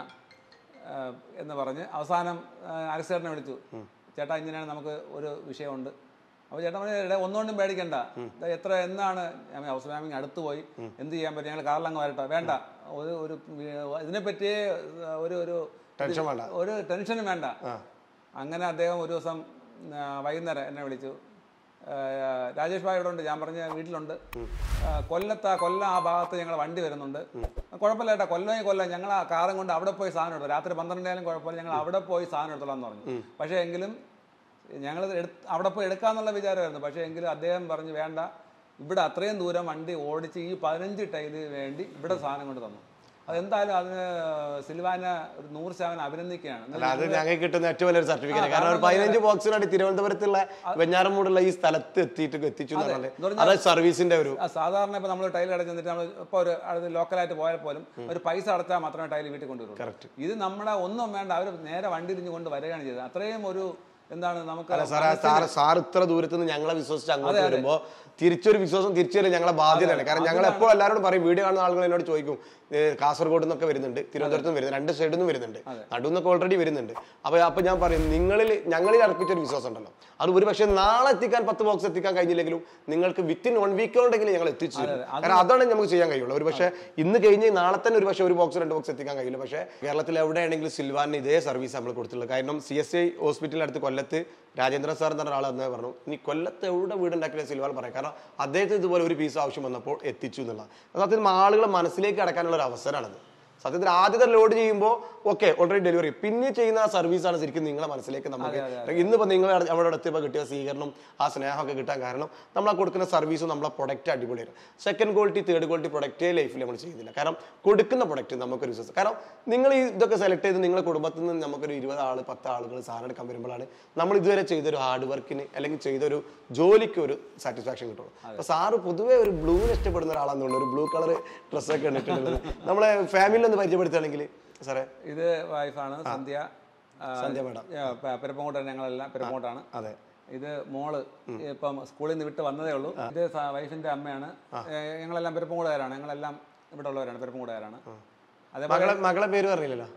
ആ, എന്ന് പറഞ്ഞ് അവസാനം അരസേട്ടനെ വിളിച്ചു ചേട്ടാ ഇങ്ങനെയാണ് നമുക്ക് ഒരു വിഷയമുണ്ട് അപ്പോൾ ചേട്ടൻ പറഞ്ഞു "എടാ, ഒന്നുകൊണ്ടും പേടിക്കണ്ട ദാ എത്ര എന്നാണ് ഞാൻ ഹൗസ് വാമിങ് അടുത്ത് പോയി എന്ത് ചെയ്യാൻ പറ്റും ഞങ്ങൾ കാറിലങ്ങ് വരട്ടെ വേണ്ട ഒരു ഒരു ഇതിനെപ്പറ്റി ഒരു ഒരു ടെൻഷൻ വേണ്ട ഒരു ടെൻഷനും വേണ്ട അങ്ങനെ അദ്ദേഹം ഒരു ദിവസം ആ, വൈകുന്നേരം എന്നെ വിളിച്ചു ആ, രാജേഷ് ഭായ് ഇവിടെ ഉണ്ട് ഞാൻ പറഞ്ഞ വീട്ടിലുണ്ട് ആ, കൊല്ലത്ത് ആ കൊല്ലം ആ ഭാഗത്ത് ഞങ്ങൾ വണ്ടി വരുന്നുണ്ട് കുഴപ്പമില്ല ഏട്ടാ കൊല്ലം കൊല്ലം ഞങ്ങൾ ആ കാറും കൊണ്ട് അവിടെ പോയി സാധനം എടുത്തു രാത്രി പന്ത്രണ്ടായാലും കുഴപ്പമില്ല ഞങ്ങൾ അവിടെ പോയി സാധനം എടുത്തോളാം എന്ന് പറഞ്ഞു പക്ഷേ എങ്കിലും ഞങ്ങൾ അവിടെ പോയി എടുക്കാന്നുള്ള വിചാരമായിരുന്നു പക്ഷേ എങ്കിലും അദ്ദേഹം പറഞ്ഞു വേണ്ട ഇവിടെ അത്രയും ദൂരം വണ്ടി ഓടിച്ച് ഈ പതിനഞ്ച് ടൈല് വേണ്ടി ഇവിടെ സാധനം കൊണ്ട് തന്നു അതെന്തായാലും അതിന് സിൽവാന ഒരു നൂറ് ശതമാനം അഭിനന്ദിക്കുകയാണ് അല്ല അത് ഞങ്ങൾക്ക് കിട്ടുന്ന ഏറ്റവും വലിയൊരു സർട്ടിഫിക്കറ്റ് കാരണം ഒരു പതിനഞ്ച് ബോക്സിനായിട്ട് തിരുവനന്തപുരത്തുള്ള വെഞ്ഞാറമൂടുള്ള ഈ സ്ഥലത്ത് എത്തിയിട്ട് എത്തിച്ചു എന്ന് പറഞ്ഞാൽ അത് സർവീസിന്റെ ഒരു ആ, സാധാരണ ഇപ്പൊ നമ്മൾ ടൈൽ അടച്ചു എന്നിട്ട് നമ്മൾ ഇപ്പോൾ ഒരു അടുത്ത് ലോക്കലായിട്ട് പോയാൽ പോലും ഒരു പൈസ അടച്ചാൽ മാത്രമേ ടൈൽ വീട്ടിൽ കൊണ്ടുവരുള്ളൂ കറക്റ്റ് ഇത് നമ്മളെ ഒന്നും വേണ്ട അവർ നേരെ വണ്ടി തിരിഞ്ഞു കൊണ്ട് വരികയാണ് ചെയ്തത് അത്രയും ഒരു എന്താണ് നമുക്ക് അല്ല സാറേ സാറ് സാർ ഇത്ര ദൂരത്ത് നിന്ന് ഞങ്ങളെ വിശ്വസിച്ച് അങ്ങോട്ട് വരുമ്പോ തിരിച്ചൊരു വിശ്വാസം തിരിച്ചു വരും ഞങ്ങളെ ബാധ്യതയാണ് കാരണം ഞങ്ങൾ എപ്പോൾ എല്ലാവരോടും പറയും വീഡിയോ കാണുന്ന ആളുകൾ എന്നോട് ചോദിക്കും ഏ, കാസർഗോഡ് നിന്നൊക്കെ വരുന്നുണ്ട് തിരുവനന്തപുരത്ത് നിന്ന് വരുന്നുണ്ട് രണ്ട് സൈഡിൽ നിന്നും വരുന്നുണ്ട് നടുവിൽ നിന്നൊക്കെ ഓൾറെഡി വരുന്നുണ്ട് അപ്പൊ അപ്പൊ ഞാൻ പറയും നിങ്ങളിൽ ഞങ്ങളിൽ അർപ്പിച്ച ഒരു വിശ്വാസം ഉണ്ടല്ലോ അത് ഒരു പക്ഷേ നാളെ എത്തിക്കാൻ പത്ത് ബോക്സ് എത്തിക്കാൻ കഴിഞ്ഞില്ലെങ്കിലും നിങ്ങൾക്ക് വിത്തിൻ വൺ വീക്ക് കൊണ്ടെങ്കിലും ഞങ്ങൾ എത്തിച്ചു തരും കാരണം അതാണ് നമുക്ക് ചെയ്യാൻ കഴിയുള്ളൂ ഒരു പക്ഷേ ഇന്ന് കഴിഞ്ഞ് നാളെ തന്നെ ഒരു പക്ഷേ ഒരു ബോക്സ് രണ്ട് ബോക്സ് എത്തിക്കാൻ കഴിയില്ല പക്ഷേ കേരളത്തിൽ എവിടെയാണെങ്കിലും സിൽവാനിന് ഇതേ സർവീസ് നമ്മൾ കൊടുത്തിട്ടുള്ളത് കാരണം സി എസ് ഐ ഹോസ്പിറ്റലിൽ അടുത്ത് കൊല്ലത്ത് രാജേന്ദ്ര സാർ എന്ന് പറഞ്ഞ ഒരാൾ അന്നേ പറഞ്ഞു ഇനി കൊല്ലത്ത് എവിടെ വീടുണ്ടാക്കിയ സിൽവാൻ പറയാം കാരണം അദ്ദേഹത്തിന് ഇതുപോലെ ഒരു പീസ് ആവശ്യം വന്നപ്പോൾ എത്തിച്ചു എന്നുള്ളത് സത്യത്തിൽ ആളുകളെ മനസ്സിലേക്ക് അടക്കാനുള്ള ഒരു അവസരമാണത് സത്യത്തിൽ ആദ്യത്തെ ലോഡ് ചെയ്യുമ്പോൾ ഓക്കെ ഓൾറെഡി ഡെലിവറി പിന്നെ ചെയ്യുന്ന ആ സർവീസാണ് ശരിക്കും നിങ്ങളെ മനസ്സിലേക്ക് നമുക്ക് ഇന്നിപ്പോൾ നിങ്ങൾ അവിടെ എത്തിയപ്പോൾ കിട്ടിയ സ്വീകരണം ആ സ്നേഹമൊക്കെ കിട്ടാൻ കാരണം നമ്മൾ ആ കൊടുക്കുന്ന സർവീസും നമ്മളെ പ്രൊഡക്റ്റ് അടിപൊളിയാണ് സെക്കൻഡ് ക്വാളിറ്റി തേർഡ് ക്വാളിറ്റി പ്രൊഡക്റ്റേ ലൈഫിൽ നമ്മൾ ചെയ്യുന്നില്ല കാരണം കൊടുക്കുന്ന പ്രൊഡക്റ്റ് നമുക്കൊരു വിശ്വാസം കാരണം നിങ്ങൾ ഈ ഇതൊക്കെ സെലക്ട് ചെയ്ത് നിങ്ങളുടെ കുടുംബത്തിൽ നിന്ന് നമുക്കൊരു ഇരുപത് ആൾ പത്ത് ആളുകൾ സാധനം എടുക്കാൻ വരുമ്പോഴാണ് നമ്മൾ ഇതുവരെ ചെയ്തൊരു ഹാർഡ് വർക്കിന് അല്ലെങ്കിൽ ചെയ്തൊരു ജോലിക്ക് ഒരു സാറ്റിസ്ഫാക്ഷൻ കിട്ടുള്ളൂ അപ്പൊ സാറ് പൊതുവേ ഒരു ബ്ലൂവിന് ഇഷ്ടപ്പെടുന്ന ഒരാളാണെന്ന് തോന്നുന്നു ഒരു ബ്ലൂ കളർ ഡ്രസ്സൊക്കെ ഇട്ടിട്ടുള്ളത് നമ്മളെ ഫാമിലി ഒന്ന് പരിചയപ്പെടുത്തുകയാണെങ്കിൽ സാറേ ഇത് വൈഫാണ് സന്ധ്യ ആ, സന്ധ്യ മേഡം ആ, പ- പെരുപ്പങ്കോട്ടാണ് ഞങ്ങളെല്ലാം പെരുപ്പങ്കോട്ടാണ് അതെ ഇത് മോള് ഇപ്പം സ്കൂളിൽ നിന്ന് വിട്ട് വന്നതേ ഉള്ളൂ ഇത് സ- വൈഫിന്റെ അമ്മയാണ് ഏ, ഞങ്ങളെല്ലാം പെരുപ്പങ്കോടുകാരാണ് ഞങ്ങളെല്ലാം ഇവിടെ ഉള്ളവരാണ് പെരുപ്പങ്കോടുകാരാണ് അതേപോലെ മകളെ മകളെ പേര് പറഞ്ഞില്ലല്ലോ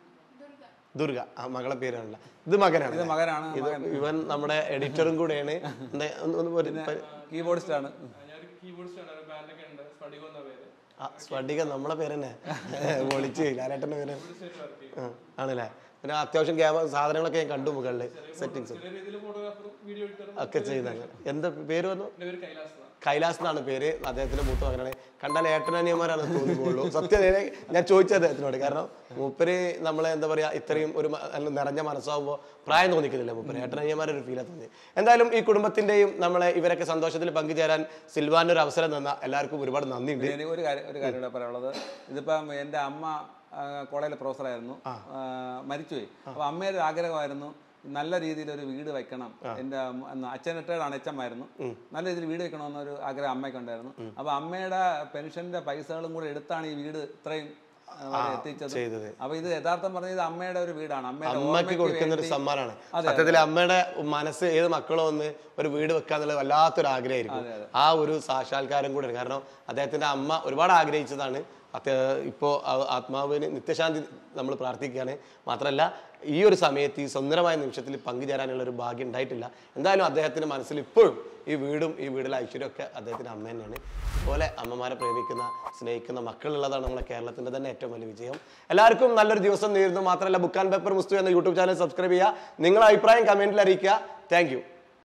ദുർഗ ആ മകളെ പേര് പറഞ്ഞില്ല ഇത് മകനാണ് ഇത് മകനാണ് ഇത് ഇവൻ നമ്മുടെ എഡിറ്ററും കൂടെയാണ് എന്താ, ഒന്ന് ഒന്ന് ഒരു- കീബോർഡിസ്റ്റ് ആണ് ഞാനൊരു കീബോർഡ്സ് ആണ് ഒരു ബാൻഡൊക്കെ ഉണ്ട് സ്പടികം എന്ന പേര് ആ, സ്ഫടിക നമ്മളെ പേര് തന്നെ പൊളിച്ച് ലാലേട്ടന്റെ പേര് ആ, ആണല്ലേ പിന്നെ അത്യാവശ്യം ക്യാമറ സാധനങ്ങളൊക്കെ ഞാൻ കണ്ടു മുകളില് സെറ്റിങ്സ് ചെറിയ രീതിയിൽ ഫോട്ടോഗ്രാഫറും വീഡിയോ എഡിറ്ററും ഒക്കെ ചെയ്യുന്നത് എന്താ പേര് വന്നു എൻ്റെ പേര് കൈലാസ് എന്നാണ്. കൈലാസ് എന്നാണ് പേര് അദ്ദേഹത്തിന്റെ മൂത്ത മകനാണ് കണ്ടാൽ ഏട്ടനനിയന്മാരാണ് തോന്നിപ്പോളൂ സത്യം നേരെ ഞാൻ ചോദിച്ചത് അദ്ദേഹത്തിനോട് കാരണം മൂപ്പര് നമ്മളെ എന്താ പറയാ ഇത്രയും ഒരു മ- നല്ല നിറഞ്ഞ മനസ്സാവുമ്പോൾ പ്രായം തോന്നിക്കുന്നില്ല മൂപ്പര് ഏട്ടനനിയന്മാരെ ഒരു ഫീലാ തോന്നി എന്തായാലും ഈ കുടുംബത്തിന്റെയും നമ്മളെ ഇവരൊക്കെ സന്തോഷത്തിൽ പങ്കുചേരാൻ സിൽവാൻ ഒരു അവസരം തന്ന എല്ലാവർക്കും ഒരുപാട് നന്ദിയുണ്ട് പിന്നെ എനിക്ക് ഒരു കാര്യം ഒരു കാര്യം കൂടെ പറയാനുള്ളത് ഇതിപ്പം എൻ്റെ അമ്മ ആ, കോളേജിലെ പ്രൊഫസറായിരുന്നു ആ, മരിച്ചുപോയി അപ്പോൾ അമ്മയുടെ ഒരു ആഗ്രഹമായിരുന്നു നല്ല രീതിയിൽ ഒരു വീട് വെക്കണം എൻ്റെ അമ്മ- അന്ന് അച്ഛൻ റിട്ടയർഡാണ് അച്ഛന്മായിരുന്നു നല്ല രീതിയിൽ വീട് വെക്കണമെന്നൊരു ആഗ്രഹം അമ്മയ്ക്ക് ഉണ്ടായിരുന്നു അപ്പോൾ അമ്മയുടെ പെൻഷന്റെ പൈസകളും കൂടെ എടുത്താണ് ഈ വീട് ഇത്രയും ആ, വരെ എത്തിച്ചത് ചെയ്തത് അപ്പോൾ ഇത് യഥാർത്ഥം പറഞ്ഞത് ഇത് അമ്മയുടെ ഒരു വീടാണ് അമ്മയുടെ അമ്മയ്ക്ക് ഓർമ്മയ്ക്ക് കൊടുക്കുന്ന ഒരു വേണ്ടി- സമ്മാനമാണ് സത്യത്തിൽ അമ്മയുടെ മനസ്സ് ഏത് മക്കളോ ഒന്ന് ഒരു വീട് വെക്കാന്നുള്ളത് വല്ലാത്തൊരു ആഗ്രഹമായിരിക്കും ആ ഒരു സാക്ഷാത്കാരം കൂടെയാണ് കാരണം അദ്ദേഹത്തിന്റെ അമ്മ ഒരുപാട് ആഗ്രഹിച്ചതാണ് അത്യ ഇപ്പോൾ ആത്മാവിന് നിത്യശാന്തി നമ്മൾ പ്രാർത്ഥിക്കുകയാണ് മാത്രമല്ല ഈ ഒരു സമയത്ത് ഈ സുന്ദരമായ നിമിഷത്തിൽ പങ്കുചേരാനുള്ള ഒരു ഭാഗ്യം ഉണ്ടായിട്ടില്ല എന്തായാലും അദ്ദേഹത്തിന്റെ മനസ്സിൽ ഇപ്പോഴും ഈ വീടും ഈ വീടിലെ ഐശ്വര്യമൊക്കെ അദ്ദേഹത്തിന്റെ അമ്മ തന്നെയാണ് അതുപോലെ അമ്മമാരെ പ്രേമിക്കുന്ന സ്നേഹിക്കുന്ന മക്കളുള്ളതാണ് നമ്മളെ കേരളത്തിന്റെ തന്നെ ഏറ്റവും വലിയ വിജയം എല്ലാവർക്കും നല്ലൊരു ദിവസം നേരുന്നു മാത്രമല്ല ബുക്ക് ആൻഡ് പേപ്പർ മുസ്തു എന്ന യൂട്യൂബ് ചാനൽ സബ്സ്ക്രൈബ് ചെയ്യുക നിങ്ങളുടെ അഭിപ്രായം കമന്റിൽ അറിയിക്കുക താങ്ക്